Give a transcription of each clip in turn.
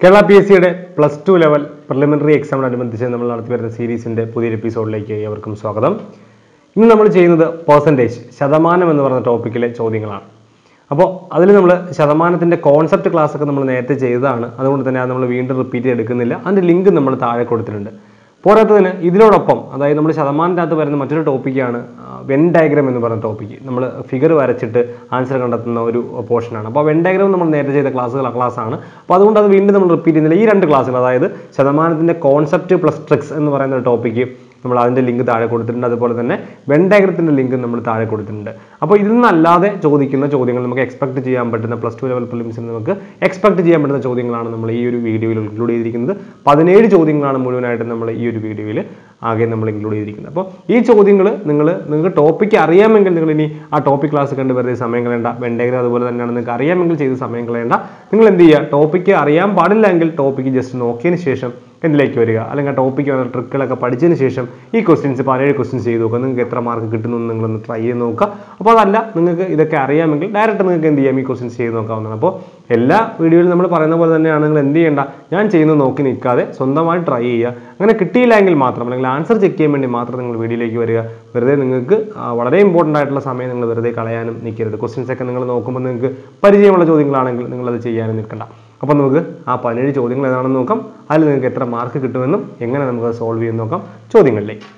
Kerala P S സിയുടെ plus two level preliminary എക്സാമിനോടനുബന്ധിച്ച് നമ്മൾ നടത്തി വരുന്ന സീരീസിന്റെ പുതിയൊരു എപ്പിസോഡിലേക്ക് ഏവർക്കും സ്വാഗതം ഇന്ന് നമ്മൾ ചെയ്യുന്നത് പെർസെൻറ്റേജ് ശതമാനം എന്ന് പറയുന്ന ടോപ്പിക്കിലെ ചോദ്യങ്ങളാണ് അപ്പോൾ അതിൽ നമ്മൾ ശതമാനത്തിൻ്റെ കോൺസെപ്റ്റ് ക്ലാസ് ഒക്കെ നമ്മൾ നേരത്തെ ചെയ്തതാണ് അതുകൊണ്ട് തന്നെ അത് നമ്മൾ വീണ്ടും റിപ്പീറ്റ് ചെയ്തെടുക്കുന്നില്ല അതിൻ്റെ ലിങ്ക് നമ്മൾ താഴെ കൊടുത്തിട്ടുണ്ട് പോരാത്തതിന് ഇതിനോടൊപ്പം അതായത് നമ്മൾ ശതമാനത്തിനകത്ത് വരുന്ന മറ്റൊരു ടോപ്പിക്കാണ് വെൻ ഡയഗ്രാം എന്ന് പറയുന്ന ടോപ്പിക്ക് നമ്മൾ ഫിഗർ വരച്ചിട്ട് ആൻസർ കണ്ടെത്തുന്ന ഒരു പോർഷനാണ് അപ്പോൾ വെൻ ഡയഗ്രാം നമ്മൾ നേരത്തെ ചെയ്ത ക്ലാസ്സുകൾ ക്ലാസ്സാണ് അപ്പോൾ അതുകൊണ്ട് അത് വീണ്ടും നമ്മൾ റിപ്പീറ്റ് ചെയ്യുന്നില്ല ഈ രണ്ട് ക്ലാസ്സുകൾ അതായത് ശതമാനത്തിൻ്റെ കോൺസെപ്റ്റ് പ്ലസ് ട്രിക്സ് എന്ന് പറയുന്ന ഒരു ടോപ്പിക്ക് നമ്മൾ അതിൻ്റെ ലിങ്ക് താഴെ കൊടുത്തിട്ടുണ്ട് അതുപോലെ തന്നെ വെൻ ഡയഗ്രത്തിൻ്റെ ലിങ്ക് നമ്മൾ താഴെ കൊടുത്തിട്ടുണ്ട് അപ്പോൾ ഇതിൽ നിന്നല്ലാതെ ചോദിക്കുന്ന ചോദ്യങ്ങൾ നമുക്ക് എക്സ്പെക്ട് ചെയ്യാൻ പറ്റുന്ന പ്ലസ് ടു ലെവൽ പ്രിലിംസിൽ നമുക്ക് എക്സ്പെക്ട് ചെയ്യാൻ പറ്റുന്ന ചോദ്യങ്ങളാണ് നമ്മൾ ഈ ഒരു വീഡിയോയിൽ ഇൻക്ലൂഡ് ചെയ്തിരിക്കുന്നത് പതിനേഴ് ചോദ്യങ്ങളാണ് മുഴുവനായിട്ട് നമ്മൾ ഈ ഒരു വീഡിയോയിൽ ആകെ നമ്മൾ ഇൻക്ലൂഡ് ചെയ്തിരിക്കുന്നത് അപ്പോൾ ഈ ചോദ്യങ്ങൾ നിങ്ങൾ നിങ്ങൾക്ക് ടോപ്പിക്ക് അറിയാമെങ്കിൽ നിങ്ങൾ ഇനി ആ ടോപ്പിക് ക്ലാസ് കണ്ട് വെറുതെ സമയം കളയേണ്ട വെണ്ടേഗ്ര അതുപോലെ തന്നെയാണ് നിങ്ങൾക്ക് അറിയാമെങ്കിൽ ചെയ്ത് സമയം കളയേണ്ട നിങ്ങൾ എന്ത് ചെയ്യുക ടോപ്പിക്ക് അറിയാൻ പാടില്ല എങ്കിൽ ടോപ്പിക്ക് ജസ്റ്റ് നോക്കിയതിന് ശേഷം എന്നിലേക്ക് വരിക അല്ലെങ്കിൽ ആ ടോപ്പിക്ക് വന്ന ട്രിക്കുകളൊക്കെ പഠിച്ചതിന് ശേഷം ഈ ക്വസ്റ്റ്യൻസ് പതിനേഴ് ക്വസ്റ്റ്യൻസ് ചെയ്ത് നോക്കുക നിങ്ങൾക്ക് എത്ര മാർക്ക് കിട്ടുന്നു എന്ന് നിങ്ങളൊന്ന് ട്രൈ ചെയ്ത് നോക്കുക അപ്പോൾ അതല്ല നിങ്ങൾക്ക് ഇതൊക്കെ അറിയാമെങ്കിൽ ഡയറക്റ്റ് നിങ്ങൾക്ക് എന്ത് ചെയ്യാം ഈ ക്വസ്റ്റ്യൻസ് ചെയ്ത് നോക്കാവുന്നതാണ് അപ്പോൾ എല്ലാ വീഡിയോയിലും നമ്മൾ പറയുന്ന പോലെ തന്നെയാണ് നിങ്ങൾ എന്ത് ചെയ്യേണ്ട ഞാൻ ചെയ്യുന്നത് നോക്കി നിൽക്കാതെ സ്വന്തമായി ട്രൈ ചെയ്യുക അങ്ങനെ കിട്ടിയില്ലെങ്കിൽ മാത്രം അല്ലെങ്കിൽ ആൻസർ ചെക്ക് ചെയ്യാൻ വേണ്ടി മാത്രം നിങ്ങൾ വീഡിയോയിലേക്ക് വരിക വെറുതെ നിങ്ങൾക്ക് ആ, വളരെ ഇമ്പോർട്ടൻ്റ് ആയിട്ടുള്ള സമയം നിങ്ങൾ വെറുതെ കളയാനും നിൽക്കരുത് ക്വസ്റ്റ്യൻസ് ഒക്കെ നിങ്ങൾ നോക്കുമ്പോൾ നിങ്ങൾക്ക് പരിചയമുള്ള ചോദ്യങ്ങളാണെങ്കിൽ നിങ്ങളത് ചെയ്യാനും നിൽക്കണ്ട അപ്പോൾ നമുക്ക് ആ പതിനേഴ് ചോദ്യങ്ങൾ ഏതാണെന്ന് നോക്കാം അതിൽ നിങ്ങൾക്ക് എത്ര മാർക്ക് കിട്ടുമെന്നും എങ്ങനെ നമുക്ക് സോൾവ് ചെയ്യുമെന്ന് നോക്കാം ചോദ്യങ്ങളിലേക്ക്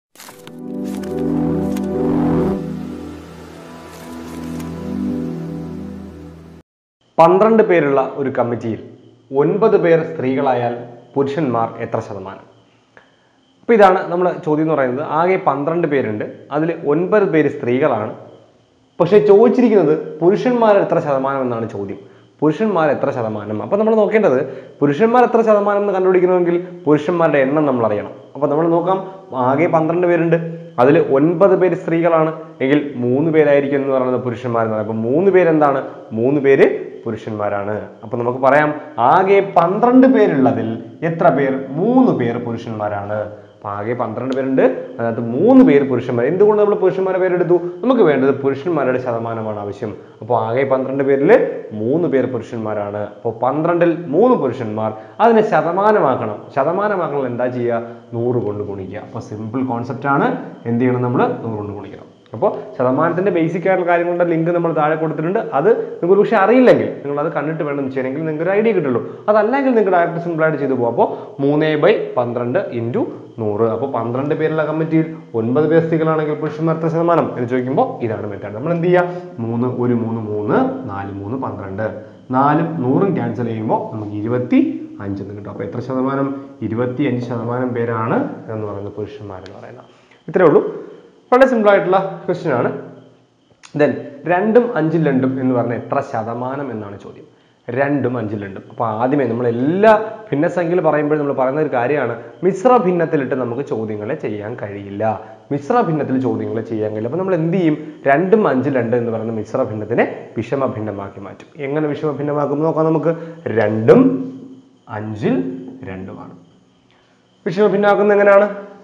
പന്ത്രണ്ട് പേരുള്ള ഒരു കമ്മിറ്റിയിൽ ഒൻപത് പേർ സ്ത്രീകളായാൽ പുരുഷന്മാർ എത്ര ശതമാനം അപ്പോൾ ഇതാണ് നമ്മൾ ചോദ്യം എന്ന് പറയുന്നത് ആകെ പന്ത്രണ്ട് പേരുണ്ട് അതിൽ ഒൻപത് പേര് സ്ത്രീകളാണ് പക്ഷേ ചോദിച്ചിരിക്കുന്നത് പുരുഷന്മാർ എത്ര ശതമാനം എന്നാണ് ചോദ്യം പുരുഷന്മാർ എത്ര ശതമാനം അപ്പോൾ നമ്മൾ നോക്കേണ്ടത് പുരുഷന്മാർ എത്ര ശതമാനം എന്ന് കണ്ടുപിടിക്കണമെങ്കിൽ പുരുഷന്മാരുടെ എണ്ണം നമ്മൾ അറിയണം അപ്പോൾ നമ്മൾ നോക്കാം ആകെ പന്ത്രണ്ട് പേരുണ്ട് അതിൽ ഒൻപത് പേര് സ്ത്രീകളാണ് എങ്കിൽ മൂന്ന് പേരായിരിക്കും എന്ന് പറയുന്നത് പുരുഷന്മാരെന്ന് പറയുന്നത് അപ്പോൾ മൂന്ന് പേരെന്താണ് മൂന്ന് പേര് പുരുഷന്മാരാണ് അപ്പൊ നമുക്ക് പറയാം ആകെ പന്ത്രണ്ട് പേരുള്ളതിൽ എത്ര പേർ മൂന്ന് പേർ പുരുഷന്മാരാണ് അപ്പൊ ആകെ പന്ത്രണ്ട് പേരുണ്ട് അതിനകത്ത് മൂന്ന് പേര് പുരുഷന്മാർ എന്തുകൊണ്ട് നമ്മൾ പുരുഷന്മാരെ പേരെടുത്തു നമുക്ക് വേണ്ടത് പുരുഷന്മാരുടെ ശതമാനമാണ് ആവശ്യം അപ്പോൾ ആകെ പന്ത്രണ്ട് പേരിൽ മൂന്ന് പേർ പുരുഷന്മാരാണ് അപ്പോൾ പന്ത്രണ്ടിൽ മൂന്ന് പുരുഷന്മാർ അതിനെ ശതമാനമാക്കണം ശതമാനമാക്കണം എന്താ ചെയ്യുക നൂറ് കൊണ്ട് ഗുണിക്കുക അപ്പോൾ സിമ്പിൾ കോൺസെപ്റ്റ് ആണ് എന്ത് ചെയ്യണം നമ്മൾ നൂറ് കൊണ്ട് ഗുണിക്കണം അപ്പോൾ ശതമാനത്തിന്റെ ബേസിക് ആയിട്ടുള്ള കാര്യങ്ങളുടെ ലിങ്ക് നമ്മൾ താഴെ കൊടുത്തിട്ടുണ്ട് അത് നിങ്ങൾക്ക് ഒരു പക്ഷേ അറിയില്ലെങ്കിൽ നിങ്ങൾ അത് കണ്ടിട്ട് വേണം ചെയ്യണമെങ്കിൽ നിങ്ങൾക്ക് ഒരു ഐഡിയ കിട്ടുള്ളൂ അതല്ലെങ്കിൽ നിങ്ങൾക്ക് ഡയറക്റ്റ് സിമ്പിൾ ആയിട്ട് ചെയ്തു പോകും അപ്പോൾ മൂന്ന് ബൈ പന്ത്രണ്ട് ഇൻറ്റു നൂറ് അപ്പോൾ പന്ത്രണ്ട് പേരുള്ള കമ്മിറ്റിയിൽ ഒൻപത് പേർ സ്ത്രീകളാണെങ്കിൽ പുരുഷന്മാർ എത്ര ശതമാനം എന്ന് ചോദിക്കുമ്പോൾ ഇതാണ് മെത്തേഡ് നമ്മൾ എന്ത് ചെയ്യുക മൂന്ന് ഒരു മൂന്ന് മൂന്ന് നാല് മൂന്ന് പന്ത്രണ്ട് നാലും നൂറും ക്യാൻസൽ ചെയ്യുമ്പോൾ നമുക്ക് ഇരുപത്തി അഞ്ച് എന്ന് കിട്ടും അപ്പോൾ എത്ര ശതമാനം ഇരുപത്തി അഞ്ച് ശതമാനം പേരാണ് എന്ന് പറയുന്നത് പുരുഷന്മാരെന്ന് പറയുന്നത് ഇത്രയേ ഉള്ളൂ വളരെ സിമ്പിൾ ആയിട്ടുള്ള ക്വസ്റ്റ്യൻ ആണ് ദെൻ രണ്ടും അഞ്ചും രണ്ടും എന്ന് പറഞ്ഞാൽ എത്ര ശതമാനം എന്നാണ് ചോദ്യം രണ്ടും അഞ്ചും രണ്ടും അപ്പോൾ ആദ്യമേ നമ്മൾ എല്ലാ ഭിന്നസംഖ്യയിൽ പറയുമ്പോൾ നമ്മൾ പറയുന്ന ഒരു കാര്യമാണ് മിശ്ര ഭിന്നത്തിലിട്ട് നമുക്ക് ചോദ്യങ്ങളെ ചെയ്യാൻ കഴിയില്ല മിശ്ര ഭിന്നത്തിൽ ചോദ്യങ്ങളെ ചെയ്യാൻ കഴിയില്ല അപ്പോൾ നമ്മൾ എന്ത് ചെയ്യും രണ്ടും അഞ്ചും രണ്ട് എന്ന് പറയുന്ന മിശ്ര ഭിന്നത്തിനെ വിഷമ ഭിന്നമാക്കി മാറ്റും എങ്ങനെ വിഷമ ഭിന്നമാക്കും നോക്കാം നമുക്ക് രണ്ടും അഞ്ചിൽ രണ്ടുമാണ് വിഷമ ഭിന്നമാക്കുന്നത് എങ്ങനെയാണ്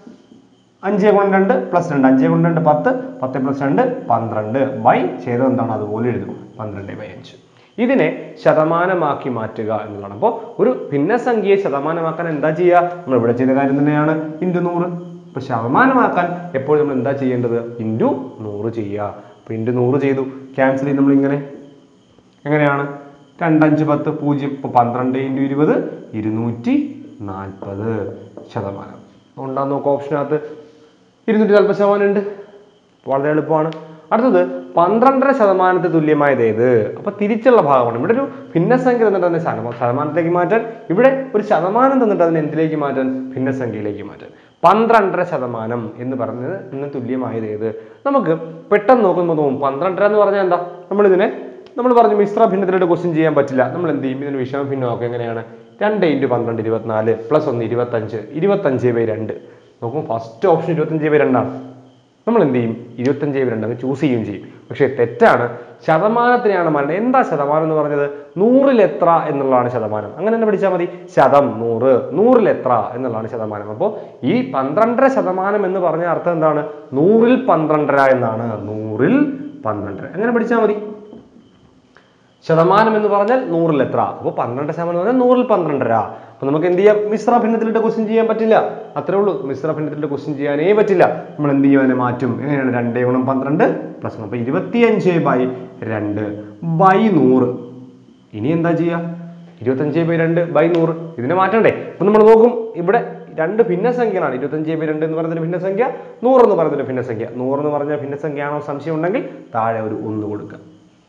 അഞ്ച് കൊണ്ട് രണ്ട് പ്ലസ് രണ്ട് അഞ്ച് കൊണ്ട് രണ്ട് പത്ത് പത്ത് പ്ലസ് രണ്ട് പന്ത്രണ്ട് ബൈ ഛേദം എന്താണ് അതുപോലെ എഴുതും പന്ത്രണ്ട് ബൈ അഞ്ച് ഇതിനെ ശതമാനമാക്കി മാറ്റുക എന്നുള്ളതാണ് അപ്പോൾ ഒരു ഭിന്നസംഖ്യയെ ശതമാനമാക്കാൻ എന്താ ചെയ്യുക നമ്മൾ ഇവിടെ ചെയ്ത കാര്യം തന്നെയാണ് ഇൻറ്റു നൂറ് അപ്പൊ ശതമാനമാക്കാൻ എപ്പോഴും നമ്മൾ എന്താ ചെയ്യേണ്ടത് ഇൻറ്റു നൂറ് ചെയ്യുക അപ്പൊ ഇൻറ്റു നൂറ് ചെയ്തു ക്യാൻസൽ ചെയ്ത് നമ്മൾ ഇങ്ങനെ എങ്ങനെയാണ് രണ്ടഞ്ച് പത്ത് പൂജ്യം ഇപ്പൊ പന്ത്രണ്ട് ഇൻറ്റു ഇരുപത് ഇരുന്നൂറ്റി നാൽപ്പത് ശതമാനം ഉണ്ടാകുന്ന നോക്കാം ഓപ്ഷനകത്ത് ഇരുന്നൂറ്റി നാൽപ്പത് ശതമാനം ഉണ്ട് വളരെ എളുപ്പമാണ് അടുത്തത് പന്ത്രണ്ടര ശതമാനത്തിന് തുല്യമായത് ഏത് അപ്പൊ തിരിച്ചുള്ള ഭാഗമാണ് ഇവിടെ ഒരു ഭിന്നസംഖ്യ തന്നിട്ട് അതിനെ ശതമാ- ശതമാനത്തിലേക്ക് മാറ്റാൻ ഇവിടെ ഒരു ശതമാനം തന്നിട്ട് അതിനെ എന്തിലേക്ക് മാറ്റാൻ ഭിന്നസംഖ്യയിലേക്ക് മാറ്റാൻ പന്ത്രണ്ടര ശതമാനം എന്ന് പറഞ്ഞത് ഇന്ന് തുല്യമായത് ഏത് നമുക്ക് പെട്ടെന്ന് നോക്കുമ്പോൾ തോന്നും പന്ത്രണ്ടര എന്ന് പറഞ്ഞാൽ എന്താ നമ്മളിതിനെ നമ്മൾ പറഞ്ഞു മിശ്ര ഭിന്നത്തിലോട്ട് ക്വസ്റ്റ്യൻ ചെയ്യാൻ പറ്റില്ല നമ്മൾ എന്ത് ചെയ്യും ഇതിന് വിഷമ ഭിന്നമൊക്കെ എങ്ങനെയാണ് രണ്ട് ഇൻറ്റു പന്ത്രണ്ട് ഇരുപത്തിനാല് പ്ലസ് ഒന്ന് ഇരുപത്തഞ്ച് ഇരുപത്തഞ്ച് ബൈ രണ്ട് നോക്കും ഫസ്റ്റ് ഓപ്ഷൻ ഇരുപത്തഞ്ച് ബൈ രണ്ടാണ് നമ്മൾ എന്ത് ചെയ്യും ഇരുപത്തഞ്ച് ബൈ രണ്ട് അങ്ങ് ചൂസ് ചെയ്യുകയും ചെയ്യും പക്ഷേ തെറ്റാണ് ശതമാനത്തിനെയാണ് മരണം എന്താ ശതമാനം എന്ന് പറഞ്ഞത് നൂറിൽ എത്ര എന്നുള്ളതാണ് ശതമാനം അങ്ങനെ തന്നെ പഠിച്ചാൽ മതി ശതം നൂറ് നൂറിൽ എത്ര എന്നുള്ളതാണ് ശതമാനം അപ്പോൾ ഈ പന്ത്രണ്ടര ശതമാനം എന്ന് പറഞ്ഞ അർത്ഥം എന്താണ് നൂറിൽ പന്ത്രണ്ടര എന്നാണ് നൂറിൽ പന്ത്രണ്ടര അങ്ങനെ പഠിച്ചാൽ മതി ശതമാനം എന്ന് പറഞ്ഞാൽ നൂറിൽ എത്ര അപ്പോൾ പന്ത്രണ്ട് ശതമാനം എന്ന് പറഞ്ഞാൽ നൂറിൽ പന്ത്രണ്ടര അപ്പൊ നമുക്ക് എന്ത് ചെയ്യാം മിശ്ര ഭിന്നത്തിലിട്ട് ക്വസ്റ്റ്യൻ ചെയ്യാൻ പറ്റില്ല അത്രേ ഉള്ളൂ മിശ്ര ഭിന്നത്തിലിട്ട് ക്വസ്റ്റ്യൻ ചെയ്യാനേ പറ്റില്ല നമ്മൾ എന്ത് ചെയ്യാൻ മാറ്റും എങ്ങനെയാണ് രണ്ടേ ഗുണം പന്ത്രണ്ട് പ്ലസ് അപ്പൊ ഇരുപത്തിയഞ്ച് ബൈ രണ്ട് ബൈ നൂറ് ഇനി എന്താ ചെയ്യുക ഇരുപത്തഞ്ച് ബൈ രണ്ട് ബൈ നൂറ് ഇതിനെ മാറ്റണ്ടേ അപ്പൊ നമ്മൾ നോക്കും ഇവിടെ രണ്ട് ഭിന്നസംഖ്യകളാണ് ഇരുപത്തഞ്ച് ബൈ രണ്ട് എന്ന് പറയുന്നൊരു ഭിന്നസംഖ്യ നൂറ് എന്ന് പറയുന്നൊരു ഭിന്നസംഖ്യ നൂറ് എന്ന് പറഞ്ഞ ഭിന്നസംഖ്യയാണോ സംശയം ഉണ്ടെങ്കിൽ താഴെ ഒരു ഒന്ന് കൊടുക്കുക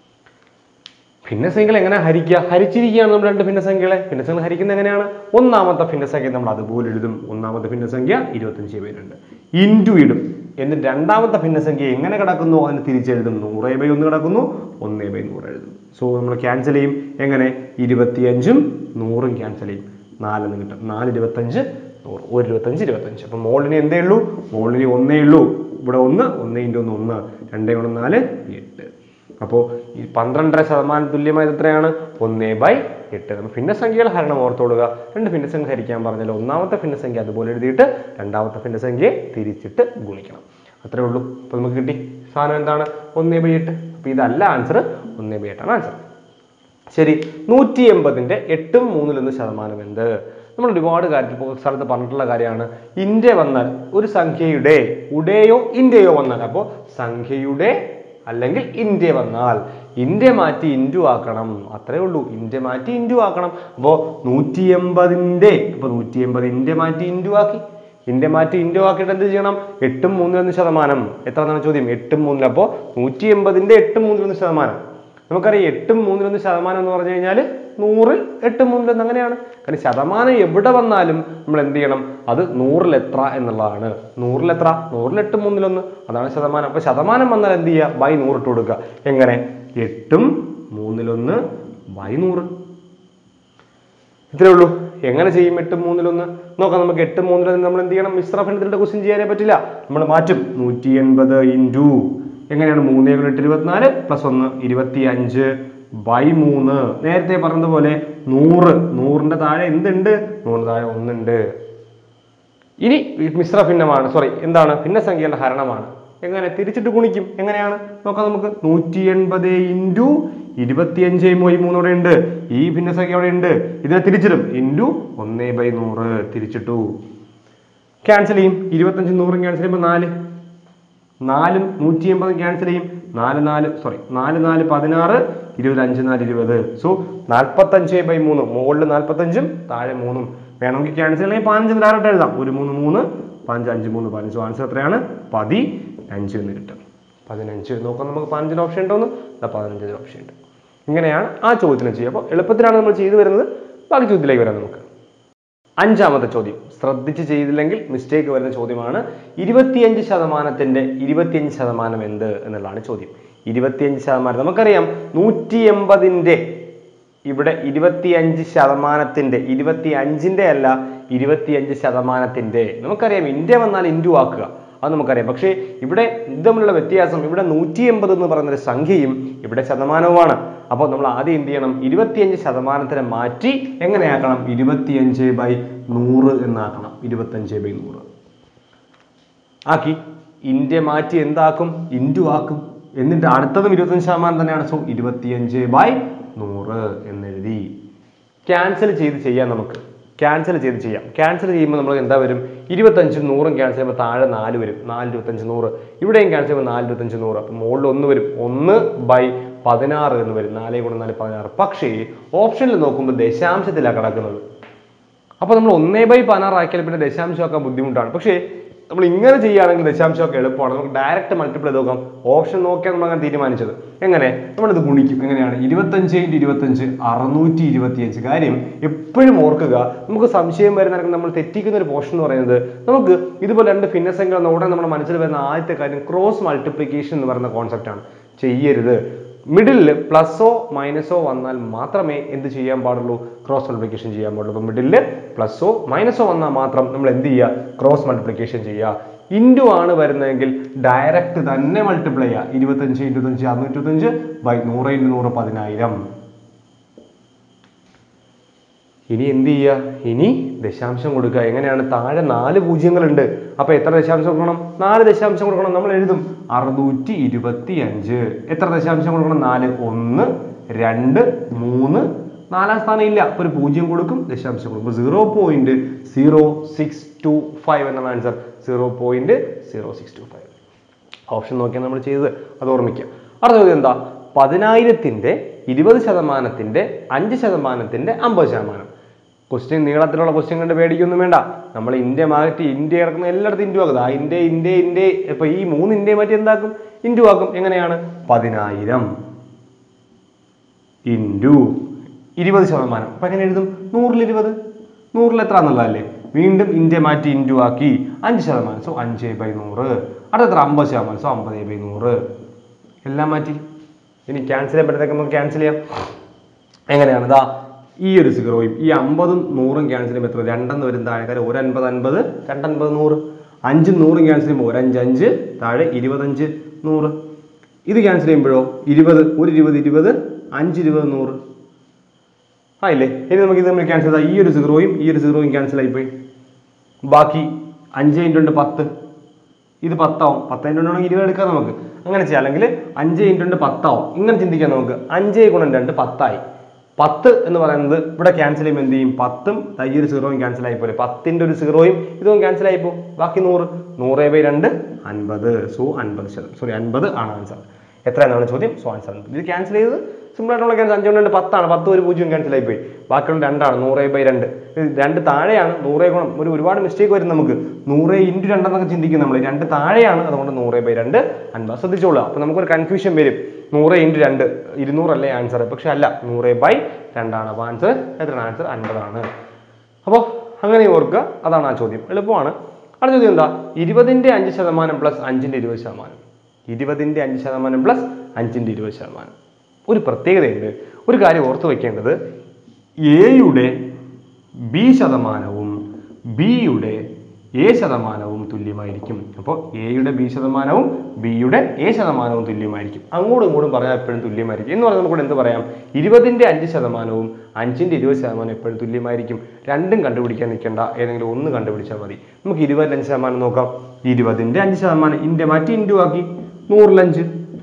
ഭിന്നസംഖ്യകൾ എങ്ങനെ ഹരിക്കുക ഹരിച്ചിരിക്കുകയാണ് നമ്മൾ രണ്ട് ഭിന്നസംഖ്യകളെ ഭിന്നസംഖ്യകൾ ഹരിക്കുന്നത് എങ്ങനെയാണ് ഒന്നാമത്തെ ഭിന്നസംഖ്യ നമ്മൾ അതുപോലെ എഴുതും ഒന്നാമത്തെ ഭിന്നസംഖ്യ ഇരുപത്തഞ്ച് ബൈ രണ്ട് ഇൻറ്റു ഇടും എന്നിട്ട് രണ്ടാമത്തെ ഭിന്നസംഖ്യ എങ്ങനെ കിടക്കുന്നു അതിന് തിരിച്ചെഴുതും നൂറ് ബൈ ഒന്ന് കിടക്കുന്നു ഒന്ന് ബൈ നൂറ് എഴുതും സോ നമ്മൾ ക്യാൻസൽ ചെയ്യും എങ്ങനെ ഇരുപത്തിയഞ്ചും നൂറും ക്യാൻസൽ ചെയ്യും നാലെന്ന് കിട്ടും നാല് ഇരുപത്തഞ്ച് നൂറ് ഒരു ഇരുപത്തഞ്ച് ഇരുപത്തഞ്ച് അപ്പം മോളിന് എന്തേ ഉള്ളൂ മോളിന് ഒന്നേ ഉള്ളൂ ഇവിടെ ഒന്ന് ഒന്ന് ഇൻറ്റു ഒന്ന് ഒന്ന് രണ്ടേ ഗുണം നാല് എട്ട് അപ്പോൾ ഈ പന്ത്രണ്ടര ശതമാനം തുല്യമായത് എത്രയാണ് ഒന്നേ ബൈ എട്ട് നമ്മൾ ഭിന്നസംഖ്യകൾ ഹരണം ഓർത്തോളുക രണ്ട് ഭിന്നസംഖ്യ ഹരിക്കാൻ പറഞ്ഞാൽ ഒന്നാമത്തെ ഭിന്നസംഖ്യ അതുപോലെ എഴുതിയിട്ട് രണ്ടാമത്തെ ഭിന്നസംഖ്യയെ തിരിച്ചിട്ട് ഗുണിക്കണം അത്രേ ഉള്ളൂ അപ്പോൾ നമുക്ക് കിട്ടി സാധനം എന്താണ് ഒന്നേ ബൈ എട്ട് അപ്പോൾ ഇതല്ല ആൻസർ ഒന്നേ ബൈ എട്ടാണ് ആൻസർ ശരി നൂറ്റി എൺപതിൻ്റെ എട്ടും മൂന്നിലൊന്ന് ശതമാനം എന്ത് നമ്മൾ ഒരുപാട് കാര്യത്തിൽ ഇപ്പോൾ സ്ഥലത്ത് പറഞ്ഞിട്ടുള്ള കാര്യമാണ് ഇന്ത്യ വന്നാൽ ഒരു സംഖ്യയുടെ ഉടയോ ഇന്ത്യയോ വന്നാൽ അപ്പോൾ സംഖ്യയുടെ അല്ലെങ്കിൽ ഇന്ത്യ വന്നാൽ ഇന്ത്യ മാറ്റി ഇൻറ്റു ആക്കണം അത്രേ ഉള്ളൂ ഇന്ത്യ മാറ്റി ഇൻറ്റു ആക്കണം അപ്പോൾ നൂറ്റി എൺപതിൻ്റെ ഇപ്പോൾ നൂറ്റി എൺപത് ഇന്ത്യ മാറ്റി ഇൻറ്റു ആക്കി ഇന്ത്യ മാറ്റി ഇൻഡോ ആക്കിയിട്ട് എന്ത് ചെയ്യണം എട്ടും മൂന്നിലൊന്ന് ശതമാനം എത്ര എന്നാണ് ചോദ്യം എട്ടും മൂന്നിൽ അപ്പോൾ നൂറ്റി എൺപതിൻ്റെ എട്ടും മൂന്നിലൊന്ന് ശതമാനം നമുക്കറിയാം എട്ടും മൂന്നിലൊന്ന് ശതമാനം എന്ന് പറഞ്ഞു കഴിഞ്ഞാൽ നൂറിൽ എട്ടും മൂന്നിലൊന്ന് അങ്ങനെയാണ് കാരണം ശതമാനം എവിടെ വന്നാലും നമ്മൾ എന്ത് ചെയ്യണം അത് നൂറിൽ എത്ര എന്നുള്ളതാണ് നൂറിൽ എത്ര നൂറിൽ എട്ടും മൂന്നിലൊന്ന് അതാണ് ശതമാനം അപ്പോൾ ശതമാനം വന്നാൽ എന്ത് ചെയ്യുക ബൈ നൂറിട്ട് കൊടുക്കുക എങ്ങനെ എട്ടും മൂന്നിലൊന്ന് ബൈ നൂറ് ഇത്രേ ഉള്ളൂ എങ്ങനെ ചെയ്യും എട്ടും മൂന്നിലൊന്ന് നോക്കാം നമുക്ക് എട്ടും മൂന്നിലൊന്ന് നമ്മൾ എന്ത് ചെയ്യണം മിശ്ര ഫലത്തിലുള്ള ക്വസ്റ്റ്യൻ ചെയ്യാനേ പറ്റില്ല നമ്മൾ മാറ്റും നൂറ്റി എൺപത് ഇൻറ്റു എങ്ങനെയാണ് മൂന്നേ ഗുണം എട്ട് ഇരുപത്തിനാല് പ്ലസ് ഒന്ന് ഇരുപത്തി അഞ്ച് ബൈ മൂന്ന് നേരത്തെ പറഞ്ഞതുപോലെ നൂറ് നൂറിന്റെ താഴെ എന്തുണ്ട് നൂറിന് താഴെ ഒന്നുണ്ട് ഇനി മിശ്ര ഭിന്നമാണ് സോറി എന്താണ് ഭിന്നസംഖ്യയുടെ ഹരണമാണ് എങ്ങനെ തിരിച്ചിട്ട് ഗുണിക്കും എങ്ങനെയാണ് നോക്കാം നമുക്ക് നൂറ്റി എൺപത് ഇൻറ്റു ഇരുപത്തിയഞ്ച് ബൈ മൂന്നൂടെ ഉണ്ട് ഈ ഭിന്നസംഖ്യ അവിടെ ഉണ്ട് ഇതിനെ തിരിച്ചിടും ഇൻറ്റു ഒന്നേ ബൈ നൂറ് തിരിച്ചിട്ടു ക്യാൻസൽ ചെയ്യും ഇരുപത്തഞ്ച് നൂറും ക്യാൻസൽ ചെയ്യുമ്പോൾ നാല് നാലും നൂറ്റി എൺപതും ക്യാൻസൽ ചെയ്യും നാല് നാല് സോറി നാല് നാല് പതിനാറ് ഇരുപത് അഞ്ച് നാല് ഇരുപത് സോ നാൽപ്പത്തഞ്ച് ബൈ മൂന്ന് മുകളിൽ നാൽപ്പത്തഞ്ചും താഴെ മൂന്നും വേണമെങ്കിൽ ക്യാൻസൽ ചെയ്യണമെങ്കിൽ പതിനഞ്ച് ഡയറക്റ്റ് എഴുതാം ഒരു മൂന്ന് മൂന്ന് പതിനഞ്ച് അഞ്ച് മൂന്ന് പതിനഞ്ച് ആൻസർ എത്രയാണ് പതി അഞ്ച് എന്ന് കിട്ടും പതിനഞ്ച് നോക്കാം നമുക്ക് പതിനഞ്ചിന് ഓപ്ഷൻ ഉണ്ടോന്ന് ഇതാ പതിനഞ്ചിന് ഓപ്ഷൻ ഉണ്ട് ഇങ്ങനെയാണ് ആ ചോദ്യത്തിന് ചെയ്യുക അപ്പോൾ എളുപ്പത്തിലാണ് നമ്മൾ ചെയ്തു വരുന്നത് ബാക്കി ചോദ്യത്തിലേക്ക് വരാം നമുക്ക് അഞ്ചാമത്തെ ചോദ്യം ശ്രദ്ധിച്ച് ചെയ്തില്ലെങ്കിൽ മിസ്റ്റേക്ക് വരുന്ന ചോദ്യമാണ് ഇരുപത്തിയഞ്ച് ശതമാനത്തിന്റെ ഇരുപത്തിയഞ്ച് ശതമാനം എന്ത് എന്നുള്ളതാണ് ചോദ്യം ഇരുപത്തിയഞ്ച് ശതമാനം നമുക്കറിയാം നൂറ്റി എൺപതിൻ്റെ ഇവിടെ ഇരുപത്തിയഞ്ച് ശതമാനത്തിന്റെ ഇരുപത്തി അഞ്ചിന്റെ അല്ല ഇരുപത്തിയഞ്ച് ശതമാനത്തിന്റെ നമുക്കറിയാം ഇന്ത്യ വന്നാൽ ഇൻറ്റു ആക്കുക അത് നമുക്കറിയാം പക്ഷേ ഇവിടെ ഇത് തമ്മിലുള്ള വ്യത്യാസം ഇവിടെ നൂറ്റി എൺപത് എന്ന് പറയുന്നൊരു സംഖ്യയും ഇവിടെ ശതമാനവുമാണ് അപ്പോൾ നമ്മൾ ആദ്യം എന്ത് ചെയ്യണം ഇരുപത്തിയഞ്ച് ശതമാനത്തിനെ മാറ്റി എങ്ങനെയാക്കണം ഇരുപത്തിയഞ്ച് ബൈ നൂറ് എന്നാക്കണം ഇരുപത്തഞ്ച് ബൈ നൂറ് ആക്കി ഇന്ത്യ മാറ്റി എന്താക്കും ഇൻറ്റു ആക്കും എന്നിട്ട് അടുത്തതും ഇരുപത്തഞ്ച് ശതമാനം തന്നെയാണ് സോ ഇരുപത്തിയഞ്ച് ബൈ നൂറ് എന്നെഴുതി ക്യാൻസൽ ചെയ്ത് ചെയ്യാം നമുക്ക് ക്യാൻസൽ ചെയ്ത് ചെയ്യാം ക്യാൻസൽ ചെയ്യുമ്പോൾ നമ്മൾ എന്താ വരും ഇരുപത്തഞ്ചും നൂറും ക്യാൻസൽ ചെയ്യുമ്പോൾ താഴെ നാല് വരും നാല് ഇരുപത്തഞ്ച് നൂറ് ഇവിടെയും ക്യാൻസൽ ചെയ്യുമ്പോൾ നാല് ഇരുപത്തഞ്ച് നൂറ് അപ്പം മുകളിൽ ഒന്ന് വരും ഒന്ന് ബൈ പതിനാറ് എന്ന് വരും നാല് ഗുണം നാല് പതിനാറ് പക്ഷേ ഓപ്ഷനിൽ നോക്കുമ്പോൾ ദശാംശത്തിലാണ് കിടക്കുന്നത് അപ്പോൾ നമ്മൾ ഒന്നേ ബൈ പതിനാറ് ആക്കിയാൽ പിന്നെ ദശാംശമൊക്കെ ബുദ്ധിമുട്ടാണ് പക്ഷേ നമ്മൾ ഇങ്ങനെ ചെയ്യുകയാണെങ്കിൽ ദശാംശമൊക്കെ എളുപ്പമാണ് നമുക്ക് ഡയറക്റ്റ് മൾട്ടിപ്ലൈ ചെയ്ത് നോക്കാം ഓപ്ഷൻ നോക്കിയാൽ നമ്മൾ അങ്ങനെ തീരുമാനിച്ചത് എങ്ങനെ നമ്മളിത് ഗുണിക്കും എങ്ങനെയാണ് ഇരുപത്തഞ്ച് ഇൻറ്റു ഇരുപത്തഞ്ച് അറുന്നൂറ്റി ഇരുപത്തിയഞ്ച് കാര്യം എപ്പോഴും ഓർക്കുക നമുക്ക് സംശയം വരുന്ന നമ്മൾ തെറ്റിക്കുന്ന ഒരു പോർഷൻ എന്ന് പറയുന്നത് നമുക്ക് ഇതുപോലെ രണ്ട് ഭിന്നസംഖ്യകൾ എന്ന ഉടനെ നമ്മുടെ മനസ്സിൽ വരുന്ന ആദ്യത്തെ കാര്യം ക്രോസ് മൾട്ടിപ്ലിക്കേഷൻ എന്ന് പറയുന്ന കോൺസെപ്റ്റാണ് ചെയ്യരുത് മിഡിലിൽ പ്ലസോ മൈനസോ വന്നാൽ മാത്രമേ എന്ത് ചെയ്യാൻ പാടുള്ളൂ ക്രോസ് മൾട്ടിപ്ലിക്കേഷൻ ചെയ്യാൻ പാടുള്ളൂ അപ്പോൾ മിഡിലിൽ പ്ലസോ മൈനസോ വന്നാൽ മാത്രം നമ്മൾ എന്ത് ചെയ്യുക ക്രോസ് മൾട്ടിപ്ലിക്കേഷൻ ചെയ്യുക ഇൻറ്റു ആണ് വരുന്നതെങ്കിൽ ഡയറക്റ്റ് തന്നെ മൾട്ടിപ്ലൈ ചെയ്യുക ഇരുപത്തഞ്ച് ഇരുപത്തഞ്ച് അറുന്നൂറ്റഞ്ച് ബൈ നൂറ് ഇൻറ്റു നൂറ് പതിനായിരം ഇനി എന്ത് ചെയ്യുക ഇനി ദശാംശം കൊടുക്കുക എങ്ങനെയാണ് താഴെ നാല് പൂജ്യങ്ങളുണ്ട് അപ്പൊ എത്ര ദശാംശം കൊടുക്കണം നാല് ദശാംശം കൊടുക്കണം നമ്മൾ എഴുതും അറുന്നൂറ്റി ഇരുപത്തി അഞ്ച് എത്ര ദശാംശം കൊടുക്കണം നാല് ഒന്ന് രണ്ട് മൂന്ന് നാലാം സ്ഥാനം ഇല്ല അപ്പൊ ഒരു പൂജ്യം കൊടുക്കും ദശാംശം കൊടുക്കും zero point zero six two five എന്നാണ് answer zero point zero six two five option നോക്കിയാണ് നമ്മൾ ചെയ്തത് അത് ഓർമ്മിക്കുക അടുത്ത ചോദ്യം എന്താ പതിനായിരത്തിന്റെ ഇരുപത് ശതമാനത്തിന്റെ അഞ്ച് ശതമാനത്തിന്റെ അമ്പത് ശതമാനം ക്വസ്റ്റ്യൻ നീളത്തിലുള്ള ക്വസ്റ്റ്യൻ കണ്ട് പേടിക്കൊന്നും വേണ്ട നമ്മൾ ഇന്ത്യ മാറ്റി ഇന്ത്യ കിടക്കുന്ന എല്ലായിടത്തും ഇൻറ്റു ആക്കും ആ ഇന്ത്യ ഇന്ത്യ ഇന്ത്യ ഇപ്പൊ ഈ മൂന്ന് ഇന്ത്യ മാറ്റി എന്താക്കും ഇൻറ്റു ആക്കും എങ്ങനെയാണ് പതിനായിരം ഇൻറ്റു ഇരുപത് ശതമാനം അപ്പൊ എങ്ങനെ എഴുതും നൂറിൽ ഇരുപത് നൂറിൽ എത്ര എന്നുള്ളതല്ലേ വീണ്ടും ഇന്ത്യ മാറ്റി ഇൻറ്റു ആക്കി അഞ്ച് ശതമാനം സോ അഞ്ച് ബൈ നൂറ് അടുത്ത അമ്പത് ശതമാനം സോ അമ്പത് ബൈ നൂറ് എല്ലാം മാറ്റി ഇനി ക്യാൻസൽ ചെയ്യുമ്പോഴത്തേക്ക് നമുക്ക് ക്യാൻസൽ ചെയ്യാം എങ്ങനെയാണ് ഇതാ ഈ ഒരു സീറോയും ഈ അമ്പതും നൂറും ക്യാൻസൽ ചെയ്യുമ്പോൾ എത്ര രണ്ടെന്ന് വരും താഴെ കാര്യം ഒരു അൻപത് അൻപത് രണ്ടൻപത് നൂറ് അഞ്ചും നൂറും ക്യാൻസൽ ചെയ്യുമ്പോൾ ഒരു അഞ്ച് അഞ്ച് താഴെ ഇരുപത്തഞ്ച് നൂറ് ഇത് ക്യാൻസൽ ചെയ്യുമ്പോഴോ ഇരുപത് ഒരു ഇരുപത് ഇരുപത് അഞ്ച് ഇരുപത് നൂറ് ആ ഇല്ലേ ഇനി നമുക്ക് ഇത് തമ്മിൽ ക്യാൻസൽ ചെയ്താൽ ഈ ഒരു സീറോയും ഈ ഒരു സീറോയും ക്യാൻസൽ ആയിപ്പോയി ബാക്കി അഞ്ച് ഇൻറ്റു രണ്ട് പത്ത് ഇത് പത്താവും പത്ത് ഇൻറ്റു രണ്ടാണെങ്കിൽ ഇരുപത് എടുക്കാം നമുക്ക് അങ്ങനെ ചെയ്യാം അല്ലെങ്കിൽ അഞ്ച് ഇൻറ്റു രണ്ട് പത്താവും ഇങ്ങനെ ചിന്തിക്കാം നമുക്ക് അഞ്ച് ഗുണം രണ്ട് പത്തായി പത്ത് എന്ന് പറയുന്നത് ഇവിടെ ക്യാൻസൽ ചെയ്യുമ്പോൾ എന്ത് ചെയ്യും പത്തും ദാ ഈ ഒരു സീറോയും ക്യാൻസൽ ആയിപ്പോലെ പത്തിന്റെ ഒരു സീറോയും ഇതും ക്യാൻസൽ ആയിപ്പോ ബാക്കി നൂറ് നൂറ് ബൈ രണ്ട് അൻപത് സോ അൻപത് ശതമാനം സോറി അൻപത് ആണ് ആൻസർ എത്രയെന്നാണ് ചോദ്യം സോ ആൻസർ ഇത് ക്യാൻസൽ ചെയ്ത് സിമ്പിൾ ആയിട്ടുള്ള ക്യാൻസൽ അഞ്ച് കൊണ്ട് രണ്ട് പത്താണ് പത്ത് ഒരു പൂജ്യം ക്യാൻസൽ ആയിപ്പോയി ബാക്കിയുള്ള രണ്ടാണ് നൂറ് ബൈ രണ്ട് ഇത് രണ്ട് താഴെയാണ് നൂറേ ഗുണം ഒരു ഒരുപാട് മിസ്റ്റേക്ക് വരും നമുക്ക് നൂറ് ഇൻറ്റു രണ്ടെന്നൊക്കെ ചിന്തിക്കും നമ്മൾ രണ്ട് താഴെയാണ് അതുകൊണ്ട് നൂറ് ബൈ രണ്ട് അൻപത് ശ്രദ്ധിച്ചോളൂ അപ്പൊ നമുക്കൊരു കൺഫ്യൂഷൻ വരും നൂറ് ഇൻറ്റു രണ്ട് ഇരുന്നൂറല്ലേ ആൻസർ പക്ഷെ അല്ല നൂറ് ബൈ രണ്ടാണ് അപ്പോൾ ആൻസർ എത്രയാണ് ആൻസർ അൻപതാണ് അപ്പോൾ അങ്ങനെ ഓർക്കുക അതാണ് ആ ചോദ്യം എളുപ്പമാണ് അടുത്ത ചോദ്യം എന്താ ഇരുപതിന്റെ അഞ്ച് ശതമാനം പ്ലസ് അഞ്ചിന്റെ ഇരുപത് ശതമാനം ഇരുപതിന്റെ അഞ്ച് ശതമാനം പ്ലസ് അഞ്ചിന്റെ ഇരുപത് ശതമാനം ഒരു പ്രത്യേകതയുണ്ട് ഒരു കാര്യം ഓർത്തു വെക്കേണ്ടത് എയുടെ ബി ശതമാനവും ബിയുടെ എ ശതമാനവും തുല്യമായിരിക്കും അപ്പോൾ എയുടെ ബി ശതമാനവും ബിയുടെ എ ശതമാനവും തുല്യമായിരിക്കും അങ്ങോട്ടും ഇങ്ങോട്ടും പറഞ്ഞാൽ എപ്പോഴും തുല്യമായിരിക്കും എന്ന് പറഞ്ഞാൽ നമുക്ക് എന്ത് പറയാം ഇരുപതിന്റെ അഞ്ച് ശതമാനവും അഞ്ചിന്റെ ഇരുപത് ശതമാനം എപ്പോഴും തുല്യമായിരിക്കും രണ്ടും കണ്ടുപിടിക്കാൻ നിൽക്കേണ്ട ഏതെങ്കിലും ഒന്ന് കണ്ടുപിടിച്ചാൽ മതി നമുക്ക് ഇരുപതിന്റെ അഞ്ച് ശതമാനം നോക്കാം ഇരുപതിന്റെ അഞ്ച് ശതമാനം ഇന്റെ മാറ്റി ഇൻറ്റു ആക്കി നൂറിലഞ്ച്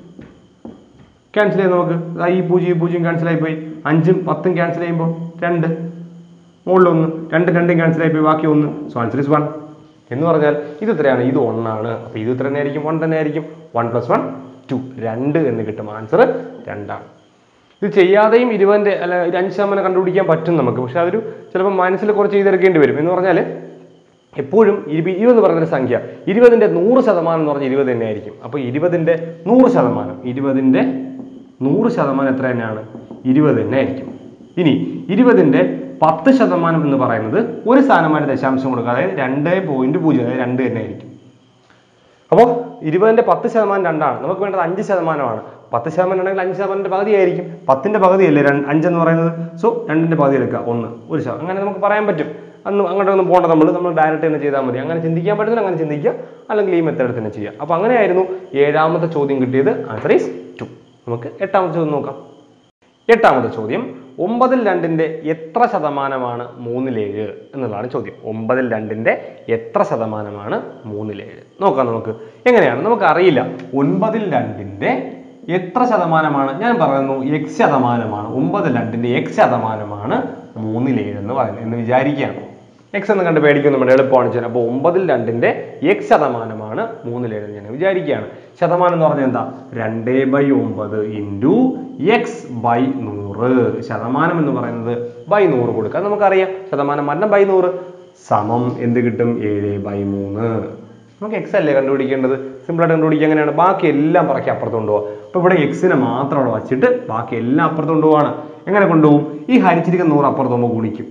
ക്യാൻസൽ ചെയ്യാം നമുക്ക് ദാ ഈ പൂജ്യം ഈ പൂജ്യം ക്യാൻസൽ ആയിപ്പോയി അഞ്ചും പത്തും ക്യാൻസൽ ചെയ്യുമ്പോൾ രണ്ട് മുകളിൽ ഒന്ന് രണ്ട് രണ്ടും ക്യാൻസൽ ആയിപ്പോയി ബാക്കി ഒന്ന് സോ ആൻസർ ഇസ് വൺ എന്ന് പറഞ്ഞാൽ ഇത് എത്രയാണ് ഇത് ഒന്നാണ് അപ്പോൾ ഇത് എത്ര തന്നെയായിരിക്കും വൺ തന്നെ ആയിരിക്കും വൺ പ്ലസ് വൺ ടു രണ്ട് എന്ന് കിട്ടും ആൻസർ രണ്ടാണ് ഇത് ചെയ്യാതെയും ഇരുപതിൻ്റെ അല്ല ഒരു അഞ്ച് ശതമാനം കണ്ടുപിടിക്കാൻ പറ്റും നമുക്ക് പക്ഷെ അതൊരു ചിലപ്പോൾ മനസ്സിൽ കുറച്ച് ചെയ്തെടുക്കേണ്ടി വരും എന്ന് പറഞ്ഞാൽ എപ്പോഴും ഇരുപത് ഇരുപത് പറഞ്ഞൊരു സംഖ്യ ഇരുപതിന്റെ നൂറ് ശതമാനം എന്ന് പറഞ്ഞാൽ ഇരുപത് തന്നെ ആയിരിക്കും അപ്പോൾ ഇരുപതിന്റെ നൂറ് ശതമാനം ഇരുപതിന്റെ നൂറ് ശതമാനം എത്ര തന്നെയാണ് ഇരുപത് തന്നെ ആയിരിക്കും ഇനി ഇരുപതിന്റെ പത്ത് ശതമാനം എന്ന് പറയുന്നത് ഒരു സ്ഥാനമായിട്ട് ദശാംശം കൊടുക്കുക അതായത് രണ്ട് പോയിന്റ് പൂജ്യം അതായത് രണ്ട് തന്നെ ആയിരിക്കും അപ്പോൾ ഇരുപതിന്റെ പത്ത് ശതമാനം രണ്ടാണ് നമുക്ക് വേണ്ടത് അഞ്ച് ശതമാനമാണ് പത്ത് ശതമാനം ഉണ്ടെങ്കിൽ അഞ്ച് ശതമാനത്തിന്റെ പകുതി ആയിരിക്കും പത്തിന്റെ പകുതിയല്ലേ രണ്ട് അഞ്ചെന്ന് പറയുന്നത് സോ രണ്ടിന്റെ പകുതി എടുക്കുക ഒന്ന് ഒരു ശതമാനം അങ്ങനെ നമുക്ക് പറയാൻ പറ്റും അന്ന് അങ്ങോട്ടൊന്നും പോകണ്ട നമ്മൾ നമ്മൾ ഡയറക്റ്റ് തന്നെ ചെയ്താൽ മതി അങ്ങനെ ചിന്തിക്കാൻ പറ്റുന്ന അങ്ങനെ ചിന്തിക്കുക അല്ലെങ്കിൽ ഈ മെത്തേഡ് തന്നെ ചെയ്യുക അപ്പോൾ അങ്ങനെയായിരുന്നു ഏഴാമത്തെ ചോദ്യം കിട്ടിയത് ആൻസർ ഈസ് ടു നമുക്ക് എട്ടാമത്തെ ചോദ്യം നോക്കാം എട്ടാമത്തെ ചോദ്യം ഒമ്പതിൽ രണ്ടിന്റെ എത്ര ശതമാനമാണ് മൂന്നിലേഴ് എന്നുള്ളതാണ് ചോദ്യം ഒമ്പതിൽ രണ്ടിന്റെ എത്ര ശതമാനമാണ് മൂന്നിലേഴ് നോക്കാം നമുക്ക് എങ്ങനെയാണ് നമുക്ക് അറിയില്ല ഒൻപതിൽ രണ്ടിന്റെ എത്ര ശതമാനമാണ് ഞാൻ പറയുന്നു എക്സ് ശതമാനമാണ് ഒമ്പതിൽ രണ്ടിന്റെ എക്സ് ശതമാനമാണ് മൂന്നിലേഴ് എന്ന് പറയുന്നത് എന്ന് വിചാരിക്കുകയാണ് എക്സ് എന്ന് കണ്ട് പേടിക്കുന്നു നമ്മുടെ എളുപ്പമാണ് ചെയ്യാൻ അപ്പോൾ ഒമ്പതിൽ രണ്ടിന്റെ എക്സ് ശതമാനമാണ് മൂന്നിലേഴ് എന്ന് ഞാൻ വിചാരിക്കുകയാണ് ശതമാനം എന്ന് പറഞ്ഞാൽ എന്താ രണ്ട് ബൈ ഒമ്പത് ഇൻറ്റു എക്സ് ബൈ നൂറ് ശതമാനം എന്ന് പറയുന്നത് ബൈ നൂറ് കൊടുക്കുക അത് നമുക്കറിയാം ശതമാനം മരണം ബൈ നൂറ് സമം എന്ത് കിട്ടും ഏഴ് ബൈ മൂന്ന് നമുക്ക് എക്സ് അല്ലേ കണ്ടുപിടിക്കേണ്ടത് സിമ്പിളായിട്ട് കണ്ടുപിടിക്കുക എങ്ങനെയാണ് ബാക്കി എല്ലാം പറക്കി അപ്പുറത്ത് കൊണ്ടുപോകാം അപ്പോൾ ഇവിടെ എക്സിനെ മാത്രം അവിടെ വച്ചിട്ട് ബാക്കി എല്ലാം അപ്പുറത്ത് കൊണ്ടുപോവാണ് എങ്ങനെ കൊണ്ടുപോകും ഈ ഹരിച്ചിരിക്കുന്ന നൂറ് അപ്പുറത്ത് പോകുമ്പോൾ ഗുണിക്കും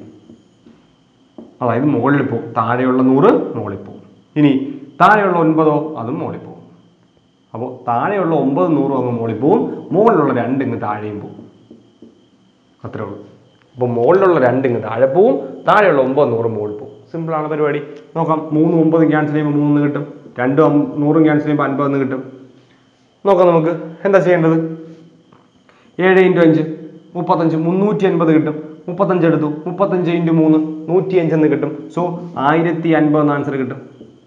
അതായത് മുകളിൽ പോകും താഴെയുള്ള നൂറ് മുകളിൽ പോകും ഇനി താഴെയുള്ള ഒൻപതോ അതും മുകളിൽ പോകും അപ്പോൾ താഴെയുള്ള ഒമ്പത് നൂറും അങ്ങ് മുകളിൽ പോകും മുകളിലുള്ള രണ്ട് ഇങ്ങ് താഴെയും പോകും അത്രേ ഉള്ളൂ അപ്പോൾ മുകളിലുള്ള രണ്ട് ഇങ്ങ് താഴെ പോവും താഴെയുള്ള ഒമ്പത് നൂറ് മുകളിൽ പോകും സിമ്പിളാണ് പരിപാടി നോക്കാം മൂന്നും ഒമ്പതും ക്യാൻസൽ ചെയ്യുമ്പോൾ മൂന്ന് കിട്ടും രണ്ടും അം- നൂറും ക്യാൻസൽ ചെയ്യുമ്പോൾ അൻപതെന്ന് കിട്ടും നോക്കാം നമുക്ക് എന്താ ചെയ്യേണ്ടത് ഏഴ് ഇൻറ്റു അഞ്ച് മുപ്പത്തഞ്ച് മുന്നൂറ്റി അൻപത് കിട്ടും മുപ്പത്തഞ്ച് എടുത്തു മുപ്പത്തഞ്ച് ഇൻറ്റു മൂന്ന് നൂറ്റിയഞ്ച് എന്ന് കിട്ടും സോ ആയിരത്തി അൻപത് എന്ന ആൻസർ കിട്ടും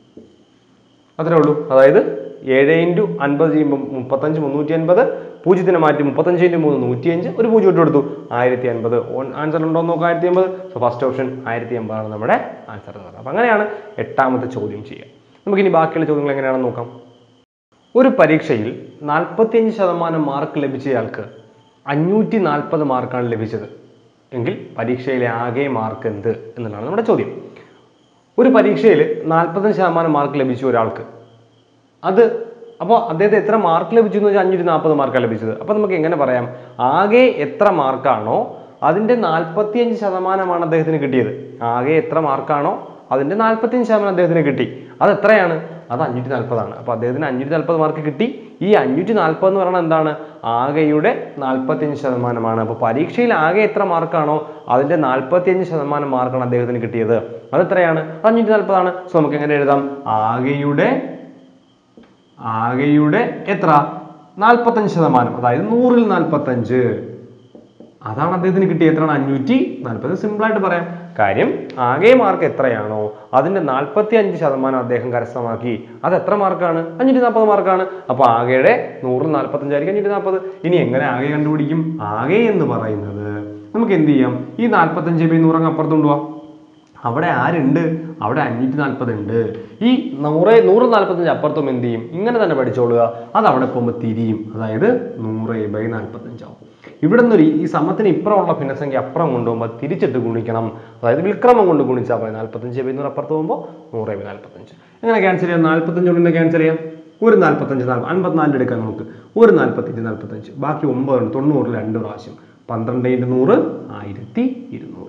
അത്രേ ഉള്ളൂ അതായത് ഏഴ് ഇൻറ്റു അൻപത് ചെയ്യുമ്പോൾ മുപ്പത്തഞ്ച് മുന്നൂറ്റി അൻപത് പൂജ്യത്തിന് മാറ്റി മുപ്പത്തഞ്ച് ഇൻറ്റു മൂന്ന് നൂറ്റിയഞ്ച് ഒരു പൂജ്യം ഇട്ട് കൊടുത്തു ആയിരത്തി അൻപത് ആൻസർ ഉണ്ടോ എന്ന് നോക്കാം ആയിരത്തി അമ്പത് സോ ഫസ്റ്റ് ഓപ്ഷൻ ആയിരത്തി അമ്പതാണ് നമ്മുടെ ആൻസർ എന്ന് പറയുന്നത് അപ്പം അങ്ങനെയാണ് എട്ടാമത്തെ ചോദ്യം ചെയ്യുക നമുക്കിനി ബാക്കിയുള്ള ചോദ്യങ്ങൾ എങ്ങനെയാണെന്ന് നോക്കാം ഒരു പരീക്ഷയിൽ നാൽപ്പത്തിയഞ്ച് ശതമാനം മാർക്ക് ലഭിച്ചയാൾക്ക് അഞ്ഞൂറ്റി നാൽപ്പത് മാർക്കാണ് ലഭിച്ചത് എങ്കിൽ പരീക്ഷയിലെ ആകെ മാർക്ക് എന്ത് എന്നുള്ളതാണ് നമ്മുടെ ചോദ്യം ഒരു പരീക്ഷയിൽ നാൽപ്പത്തഞ്ച് ശതമാനം മാർക്ക് ലഭിച്ചു ഒരാൾക്ക് അത് അപ്പോൾ അദ്ദേഹത്തെ എത്ര മാർക്ക് ലഭിച്ചു എന്ന് വെച്ചാൽ അഞ്ഞൂറ്റി നാൽപ്പത് മാർക്കാണ് ലഭിച്ചത് അപ്പോൾ നമുക്ക് എങ്ങനെ പറയാം ആകെ എത്ര മാർക്കാണോ അതിൻ്റെ നാൽപ്പത്തിയഞ്ച് ശതമാനമാണ് അദ്ദേഹത്തിന് കിട്ടിയത് ആകെ എത്ര മാർക്കാണോ അതിൻ്റെ നാൽപ്പത്തിയഞ്ച് ശതമാനം അദ്ദേഹത്തിന് കിട്ടി അത് എത്രയാണ് അത് അഞ്ഞൂറ്റി നാൽപ്പതാണ് അപ്പോൾ അദ്ദേഹത്തിന് അഞ്ഞൂറ്റി നാൽപ്പത് മാർക്ക് കിട്ടി ഈ അഞ്ഞൂറ്റി നാൽപ്പത് എന്ന് പറയുന്നത് എന്താണ് ആകെയുടെ നാൽപ്പത്തിയഞ്ച് ശതമാനമാണ് അപ്പോൾ പരീക്ഷയിൽ ആകെ എത്ര മാർക്കാണോ അതിൻ്റെ നാൽപ്പത്തിയഞ്ച് ശതമാനം മാർക്കാണ് അദ്ദേഹത്തിന് കിട്ടിയത് അത് എത്രയാണ് അഞ്ഞൂറ്റി നാൽപ്പതാണ് സോ നമുക്ക് എങ്ങനെ എഴുതാം ആകെയുടെ ആകെയുടെ എത്ര നാൽപ്പത്തഞ്ച് ശതമാനം അതായത് നൂറിൽ നാൽപ്പത്തഞ്ച് അതാണ് അദ്ദേഹത്തിന് കിട്ടിയ എത്രയാണ് അഞ്ഞൂറ്റി നാൽപ്പത് സിമ്പിൾ ആയിട്ട് പറയാം കാര്യം ആകെ മാർക്ക് എത്രയാണോ അതിന്റെ നാൽപ്പത്തി അഞ്ച് ശതമാനം അദ്ദേഹം കരസ്ഥമാക്കി അത് എത്ര മാർക്കാണ് അഞ്ഞൂറ്റി നാൽപ്പത് മാർക്കാണ് അപ്പൊ ആകെയുടെ നൂറിൽ നാൽപ്പത്തഞ്ചായിരിക്കും അഞ്ഞൂറ്റി നാൽപ്പത് ഇനി എങ്ങനെ ആകെ കണ്ടുപിടിക്കും ആകെ എന്ന് പറയുന്നത് നമുക്ക് എന്ത് ചെയ്യാം ഈ നാൽപ്പത്തഞ്ച് ബൈ നൂറങ്ങ് അപ്പുറത്ത് കൊണ്ടുപോവാം അവിടെ ആരുണ്ട് അവിടെ അഞ്ഞൂറ്റി നാൽപ്പത് ഉണ്ട് ഈ നൂറ് നൂറ് നാൽപ്പത്തഞ്ച് അപ്പുറത്തും എന്ത് ചെയ്യും ഇങ്ങനെ തന്നെ പഠിച്ചോളുക അത് അവിടെ പോകുമ്പോൾ തിരിയും അതായത് നൂറ് ബൈ നാൽപ്പത്തഞ്ചാവും ഇവിടെ നിന്ന് ഈ സമത്തിന് ഇപ്പുറമുള്ള ഭിന്നസംഖ്യ അപ്പുറം കൊണ്ടുപോകുമ്പോൾ തിരിച്ചിട്ട് ഗുണിക്കണം അതായത് വിൽക്രമം കൊണ്ട് ഗുണിച്ചാൽ മതി നാൽപ്പത്തഞ്ച് ബൈ നൂറ് അപ്പുറത്ത് പോകുമ്പോൾ നൂറ് ബൈ നാൽപ്പത്തഞ്ച് എങ്ങനെ ക്യാൻസൽ ചെയ്യാം നാൽപ്പത്തഞ്ച് കൊണ്ട് ക്യാൻസൽ ചെയ്യാം ഒരു നാൽപ്പത്തഞ്ച് നാൽപ്പത് അൻപത്തിനാലിൽ എടുക്കാം നമുക്ക് ഒരു നാൽപ്പത്തഞ്ച് നാൽപ്പത്തഞ്ച് ബാക്കി ഒമ്പത് തൊണ്ണൂറിൽ രണ്ട് പ്രാവശ്യം പന്ത്രണ്ട് ഇൻറ്റു നൂറ് ആയിരത്തി ഇരുന്നൂറ്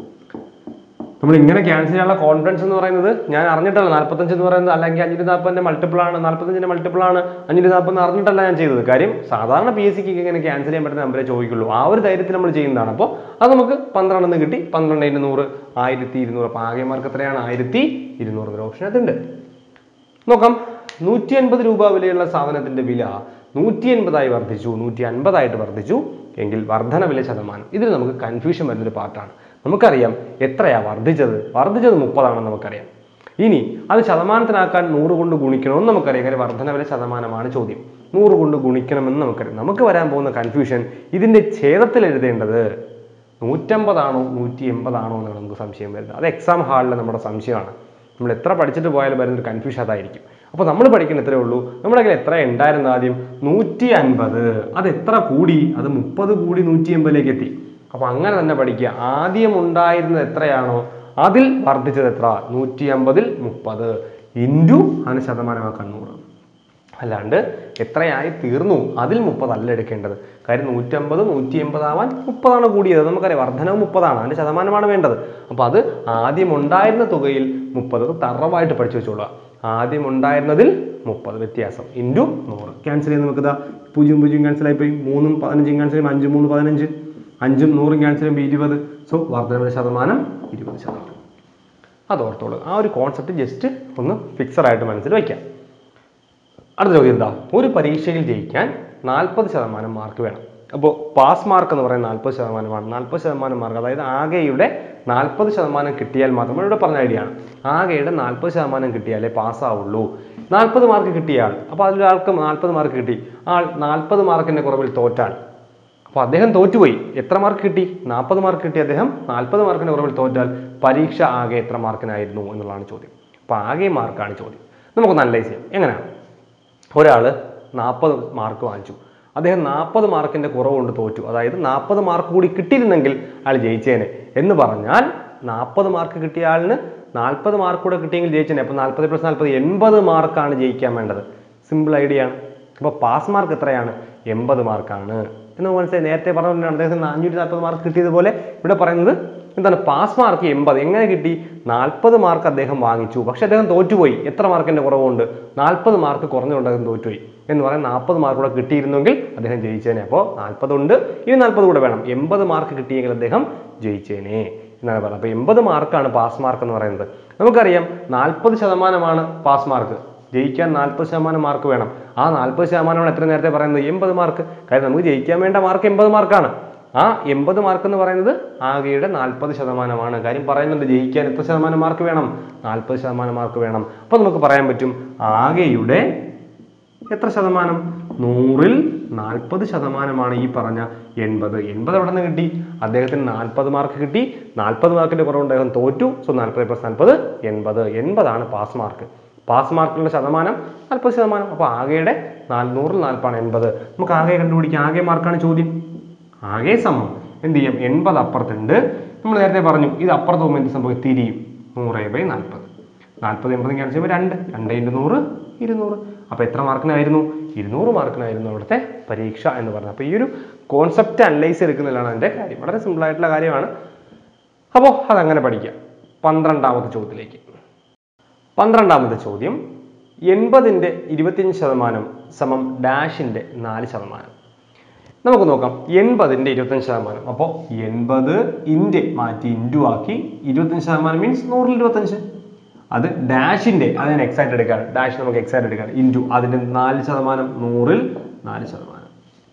നമ്മൾ ഇങ്ങനെ ക്യാൻസൽ ചെയ്യാനുള്ള കോൺഫിഡൻസ് എന്ന് പറയുന്നത് ഞാൻ അറിഞ്ഞിട്ടല്ല നാൽപ്പത്തഞ്ച് എന്ന് പറയുന്നത് അല്ലെങ്കിൽ അഞ്ഞൂറ്റി നാൽപ്പതിന്റെ മൾട്ടിപ്പിൾ ആണ് നാൽപ്പത്തഞ്ചിന്റെ മൾട്ടിപ്പിൾ ആണ് അഞ്ഞൂറ്റി നാൽപ്പത് അറിഞ്ഞിട്ടല്ല ഞാൻ ചെയ്തത് കാര്യം സാധാരണ പി എസ് സിക്ക് ഇങ്ങനെ ക്യാൻസൽ ചെയ്യാൻ പറ്റുന്ന നമ്പറേ ചോദിക്കുള്ളൂ ആ ഒരു ധൈര്യത്തിൽ നമ്മൾ ചെയ്യുന്നതാണ് അപ്പോൾ അത് നമുക്ക് പന്ത്രണ്ടെന്ന് കിട്ടി പന്ത്രണ്ട് ഇരുന്നൂറ് ആയിരത്തി ഇരുന്നൂറ് അപ്പോൾ ആകെ മാർക്ക് എത്രയാണ് ആയിരത്തി ഇരുന്നൂറ് എന്നൊരു ഓപ്ഷൻ അതുണ്ട് നോക്കാം നൂറ്റി അൻപത് രൂപ വിലയുള്ള സാധനത്തിന്റെ വില നൂറ്റി എൺപതായി വർദ്ധിച്ചു നൂറ്റി അൻപതായിട്ട് വർദ്ധിച്ചു എങ്കിൽ വർധന വില ശതമാനം ഇതിൽ നമുക്ക് കൺഫ്യൂഷൻ വരുന്നൊരു പാർട്ടാണ് നമുക്കറിയാം എത്രയാ വർദ്ധിച്ചത് വർദ്ധിച്ചത് മുപ്പതാണെന്ന് നമുക്കറിയാം ഇനി അത് ശതമാനത്തിനാക്കാൻ നൂറ് കൊണ്ട് ഗുണിക്കണമെന്ന് നമുക്കറിയാം കാര്യം വർധന വില ശതമാനമാണ് ചോദ്യം നൂറ് കൊണ്ട് ഗുണിക്കണമെന്ന് നമുക്കറിയാം നമുക്ക് വരാൻ പോകുന്ന കൺഫ്യൂഷൻ ഇതിന്റെ ഛേദത്തിൽ എഴുതേണ്ടത് നൂറ്റമ്പതാണോ നൂറ്റി എൺപതാണോ എന്നാണ് നമുക്ക് സംശയം വരുന്നത് അത് എക്സാം ഹാളിലെ നമ്മുടെ സംശയമാണ് നമ്മൾ എത്ര പഠിച്ചിട്ട് പോയാലും വരുന്നൊരു കൺഫ്യൂഷൻ അതായിരിക്കും അപ്പോൾ നമ്മൾ പഠിക്കുന്ന ഇത്രേ ഉള്ളൂ നമ്മുടെ കയ്യിൽ എത്ര ഉണ്ടായിരുന്നു ആദ്യം നൂറ്റി അൻപത് അത് എത്ര കൂടി അത് മുപ്പത് കൂടി നൂറ്റി എൺപതിലേക്ക് എത്തി അപ്പോൾ അങ്ങനെ തന്നെ പഠിക്കുക ആദ്യം ഉണ്ടായിരുന്നത് എത്രയാണോ അതിൽ വർദ്ധിച്ചത് എത്ര നൂറ്റി അമ്പതിൽ മുപ്പത് ഇൻറ്റു അതിന് ശതമാനമാക്കാൻ നൂറ് അല്ലാണ്ട് എത്രയായി തീർന്നു അതിൽ മുപ്പതല്ല എടുക്കേണ്ടത് കാര്യം നൂറ്റമ്പത് നൂറ്റി എൺപതാവാൻ മുപ്പതാണ് കൂടിയത് നമുക്കറിയാം വർധനവ് മുപ്പതാണ് അതിന്റെ ശതമാനമാണ് വേണ്ടത് അപ്പോൾ അത് ആദ്യം ഉണ്ടായിരുന്ന തുകയിൽ മുപ്പത് തറവായിട്ട് പഠിച്ചു വെച്ചോളുക ആദ്യം ഉണ്ടായിരുന്നതിൽ മുപ്പത് വ്യത്യാസം ഇൻറ്റു നൂറ് ക്യാൻസൽ ചെയ്ത് നമുക്ക് ഇതാ പൂജ്യം പൂജ്യം ക്യാൻസൽ ആയിപ്പോയി മൂന്നും പതിനഞ്ചും ക്യാൻസൽ ചെയ്യുമ്പോൾ അഞ്ചും മൂന്ന് പതിനഞ്ച് അഞ്ചും നൂറും ക്യാൻസൽ ചെയ്യുമ്പോൾ ഇരുപത് സോ വർധന ശതമാനം ഇരുപത് ശതമാനം അത് ഓർത്തോളൂ ആ ഒരു കോൺസെപ്റ്റ് ജസ്റ്റ് ഒന്ന് ഫിക്സഡ് ആയിട്ട് മനസ്സിൽ വയ്ക്കാം അടുത്ത ചോദ്യം എന്താ ഒരു പരീക്ഷയിൽ ജയിക്കാൻ നാൽപ്പത് ശതമാനം മാർക്ക് വേണം അപ്പോൾ പാസ് മാർക്ക് എന്ന് പറയുന്നത് നാൽപ്പത് ശതമാനമാണ് നാൽപ്പത് ശതമാനം മാർക്ക് അതായത് ആകെയുടെ നാൽപ്പത് ശതമാനം കിട്ടിയാൽ മാത്രം ഇവിടെ പറഞ്ഞ ഐഡിയ ആണ് ആകെയുടെ നാൽപ്പത് ശതമാനം കിട്ടിയാലേ പാസ്സാവുള്ളൂ നാൽപ്പത് മാർക്ക് കിട്ടിയ ആൾ അപ്പോൾ അതിലൊരാൾക്ക് നാൽപ്പത് മാർക്ക് കിട്ടി ആൾ നാൽപ്പത് മാർക്കിന്റെ കുറവിൽ തോറ്റാൽ അപ്പോൾ അദ്ദേഹം തോറ്റുപോയി എത്ര മാർക്ക് കിട്ടി നാൽപ്പത് മാർക്ക് കിട്ടി അദ്ദേഹം നാൽപ്പത് മാർക്കിന് കുറവിൽ തോറ്റാൽ പരീക്ഷ ആകെ എത്ര മാർക്കിനായിരുന്നു എന്നുള്ളതാണ് ചോദ്യം അപ്പോൾ ആകെ മാർക്കാണ് ചോദ്യം നമുക്കൊന്ന് അനലൈസ് ചെയ്യാം എങ്ങനെയാണ് ഒരാൾ നാൽപ്പത് മാർക്ക് വാങ്ങിച്ചു അദ്ദേഹം നാൽപ്പത് മാർക്കിന്റെ കുറവ് കൊണ്ട് തോറ്റു അതായത് നാൽപ്പത് മാർക്ക് കൂടി കിട്ടിയിരുന്നെങ്കിൽ അയാൾ ജയിച്ചേനെ എന്ന് പറഞ്ഞാൽ നാൽപ്പത് മാർക്ക് കിട്ടിയ ആളിന് നാൽപ്പത് മാർക്ക് കൂടെ കിട്ടിയെങ്കിൽ ജയിച്ചേനെ അപ്പോൾ നാൽപ്പത് പ്ലസ് നാൽപ്പത് എൺപത് മാർക്കാണ് ജയിക്കാൻ വേണ്ടത് സിമ്പിൾ ഐഡിയ ആണ് അപ്പോൾ പാസ് മാർക്ക് എത്രയാണ് എൺപത് മാർക്കാണ് എന്ന് മനസ്സിലായി നേരത്തെ പറഞ്ഞ അദ്ദേഹത്തിന് അഞ്ഞൂറ്റി നാൽപ്പത് മാർക്ക് കിട്ടിയതുപോലെ ഇവിടെ പറയുന്നത് എന്താണ് പാസ് മാർക്ക് എൺപത് എങ്ങനെ കിട്ടി നാൽപ്പത് മാർക്ക് അദ്ദേഹം വാങ്ങിച്ചു പക്ഷെ അദ്ദേഹം തോറ്റുപോയി എത്ര മാർക്കിന്റെ കുറവുണ്ട് നാൽപ്പത് മാർക്ക് കുറഞ്ഞുകൊണ്ട് അദ്ദേഹം തോറ്റുപോയി എന്ന് പറയാൻ നാൽപ്പത് മാർക്ക് കൂടെ കിട്ടിയിരുന്നെങ്കിൽ അദ്ദേഹം ജയിച്ചേനെ അപ്പോൾ നാൽപ്പത് ഉണ്ട് ഇനി നാൽപ്പത് കൂടെ വേണം എൺപത് മാർക്ക് കിട്ടിയെങ്കിൽ അദ്ദേഹം ജയിച്ചേനെ എന്നാണ് പറയുന്നത് അപ്പോൾ എൺപത് മാർക്കാണ് പാസ് മാർക്ക് എന്ന് പറയുന്നത് നമുക്കറിയാം നാൽപ്പത് ശതമാനമാണ് പാസ് മാർക്ക് ജയിക്കാൻ നാൽപ്പത് ശതമാനം മാർക്ക് വേണം ആ നാൽപ്പത് ശതമാനമാണ് എത്ര നേരത്തെ പറയുന്നത് എൺപത് മാർക്ക് കാര്യം നമുക്ക് ജയിക്കാൻ വേണ്ട മാർക്ക് എൺപത് മാർക്കാണ് ആ എൺപത് മാർക്ക് എന്ന് പറയുന്നത് ആകെയുടെ നാൽപ്പത് ശതമാനമാണ് കാര്യം പറയുന്നുണ്ട് ജയിക്കാൻ എത്ര ശതമാനം മാർക്ക് വേണം നാൽപ്പത് ശതമാനം മാർക്ക് വേണം അപ്പോൾ നമുക്ക് പറയാൻ പറ്റും ആകെയുടെ എത്ര ശതമാനം നൂറിൽ നാൽപ്പത് ശതമാനമാണ് ഈ പറഞ്ഞ എൺപത് എൺപത് എവിടെ നിന്ന് കിട്ടി അദ്ദേഹത്തിന് നാൽപ്പത് മാർക്ക് കിട്ടി നാൽപ്പത് മാർക്കിന്റെ കുറവുണ്ട് അദ്ദേഹം തോറ്റു സോ നാൽപ്പത് പ്ലസ് നാൽപ്പത് എൺപത് എൺപതാണ് പാസ് മാർക്ക് പാസ് മാർക്കിലുള്ള ശതമാനം നാൽപ്പത് ശതമാനം അപ്പോൾ ആകെയുടെ നാല് നൂറിൽ നാൽപ്പാണ് എൺപത് നമുക്ക് ആകെ കണ്ടുപിടിക്കാം ആകെ മാർക്കാണ് ചോദ്യം ആകെ സമം എന്ത് ചെയ്യാം എൺപത് അപ്പുറത്തുണ്ട് നമ്മൾ നേരത്തെ പറഞ്ഞു ഇത് അപ്പുറത്ത് പോകുമ്പോൾ എന്ത് സംഭവം തിരിയും നൂറ് ബൈ നാൽപ്പത് നാൽപ്പത് എൺപതും ക്യാൻസൽ ചെയ്യുമ്പോൾ രണ്ട് രണ്ട് ഇൻറ്റു നൂറ് ഇരുന്നൂറ് അപ്പോൾ എത്ര മാർക്കിനായിരുന്നു ഇരുന്നൂറ് മാർക്കിനായിരുന്നു അവിടുത്തെ പരീക്ഷ എന്ന് പറഞ്ഞത് അപ്പോൾ ഈ ഒരു കോൺസെപ്റ്റ് അനലൈസ് എടുക്കുന്നതിലാണ് അതിൻ്റെ കാര്യം വളരെ സിമ്പിൾ ആയിട്ടുള്ള കാര്യമാണ് അപ്പോൾ അതങ്ങനെ പഠിക്കാം പന്ത്രണ്ടാമത്തെ ചോദ്യത്തിലേക്ക് പന്ത്രണ്ടാമത്തെ ചോദ്യം എൺപതിൻ്റെ ഇരുപത്തിയഞ്ച് ശതമാനം സമം ഡാഷിൻ്റെ നാല് ശതമാനം നമുക്ക് നോക്കാം എൺപതിൻ്റെ ഇരുപത്തഞ്ച് ശതമാനം അപ്പോൾ എൺപത് ഇൻ്റെ മാറ്റി ഇൻറ്റു ആക്കി ഇരുപത്തഞ്ച് ശതമാനം മീൻസ് നൂറിൽ ഇരുപത്തഞ്ച് അത് ഡാഷിൻ്റെ അത് ഞാൻ എക്സാക്ട് എടുക്കുകയാണ് ഡാഷ് നമുക്ക് എക്സാക്ട് എടുക്കുകയാണ് ഇൻറ്റു അതിൻ്റെ നാല് ശതമാനം നൂറിൽ നാല് ശതമാനം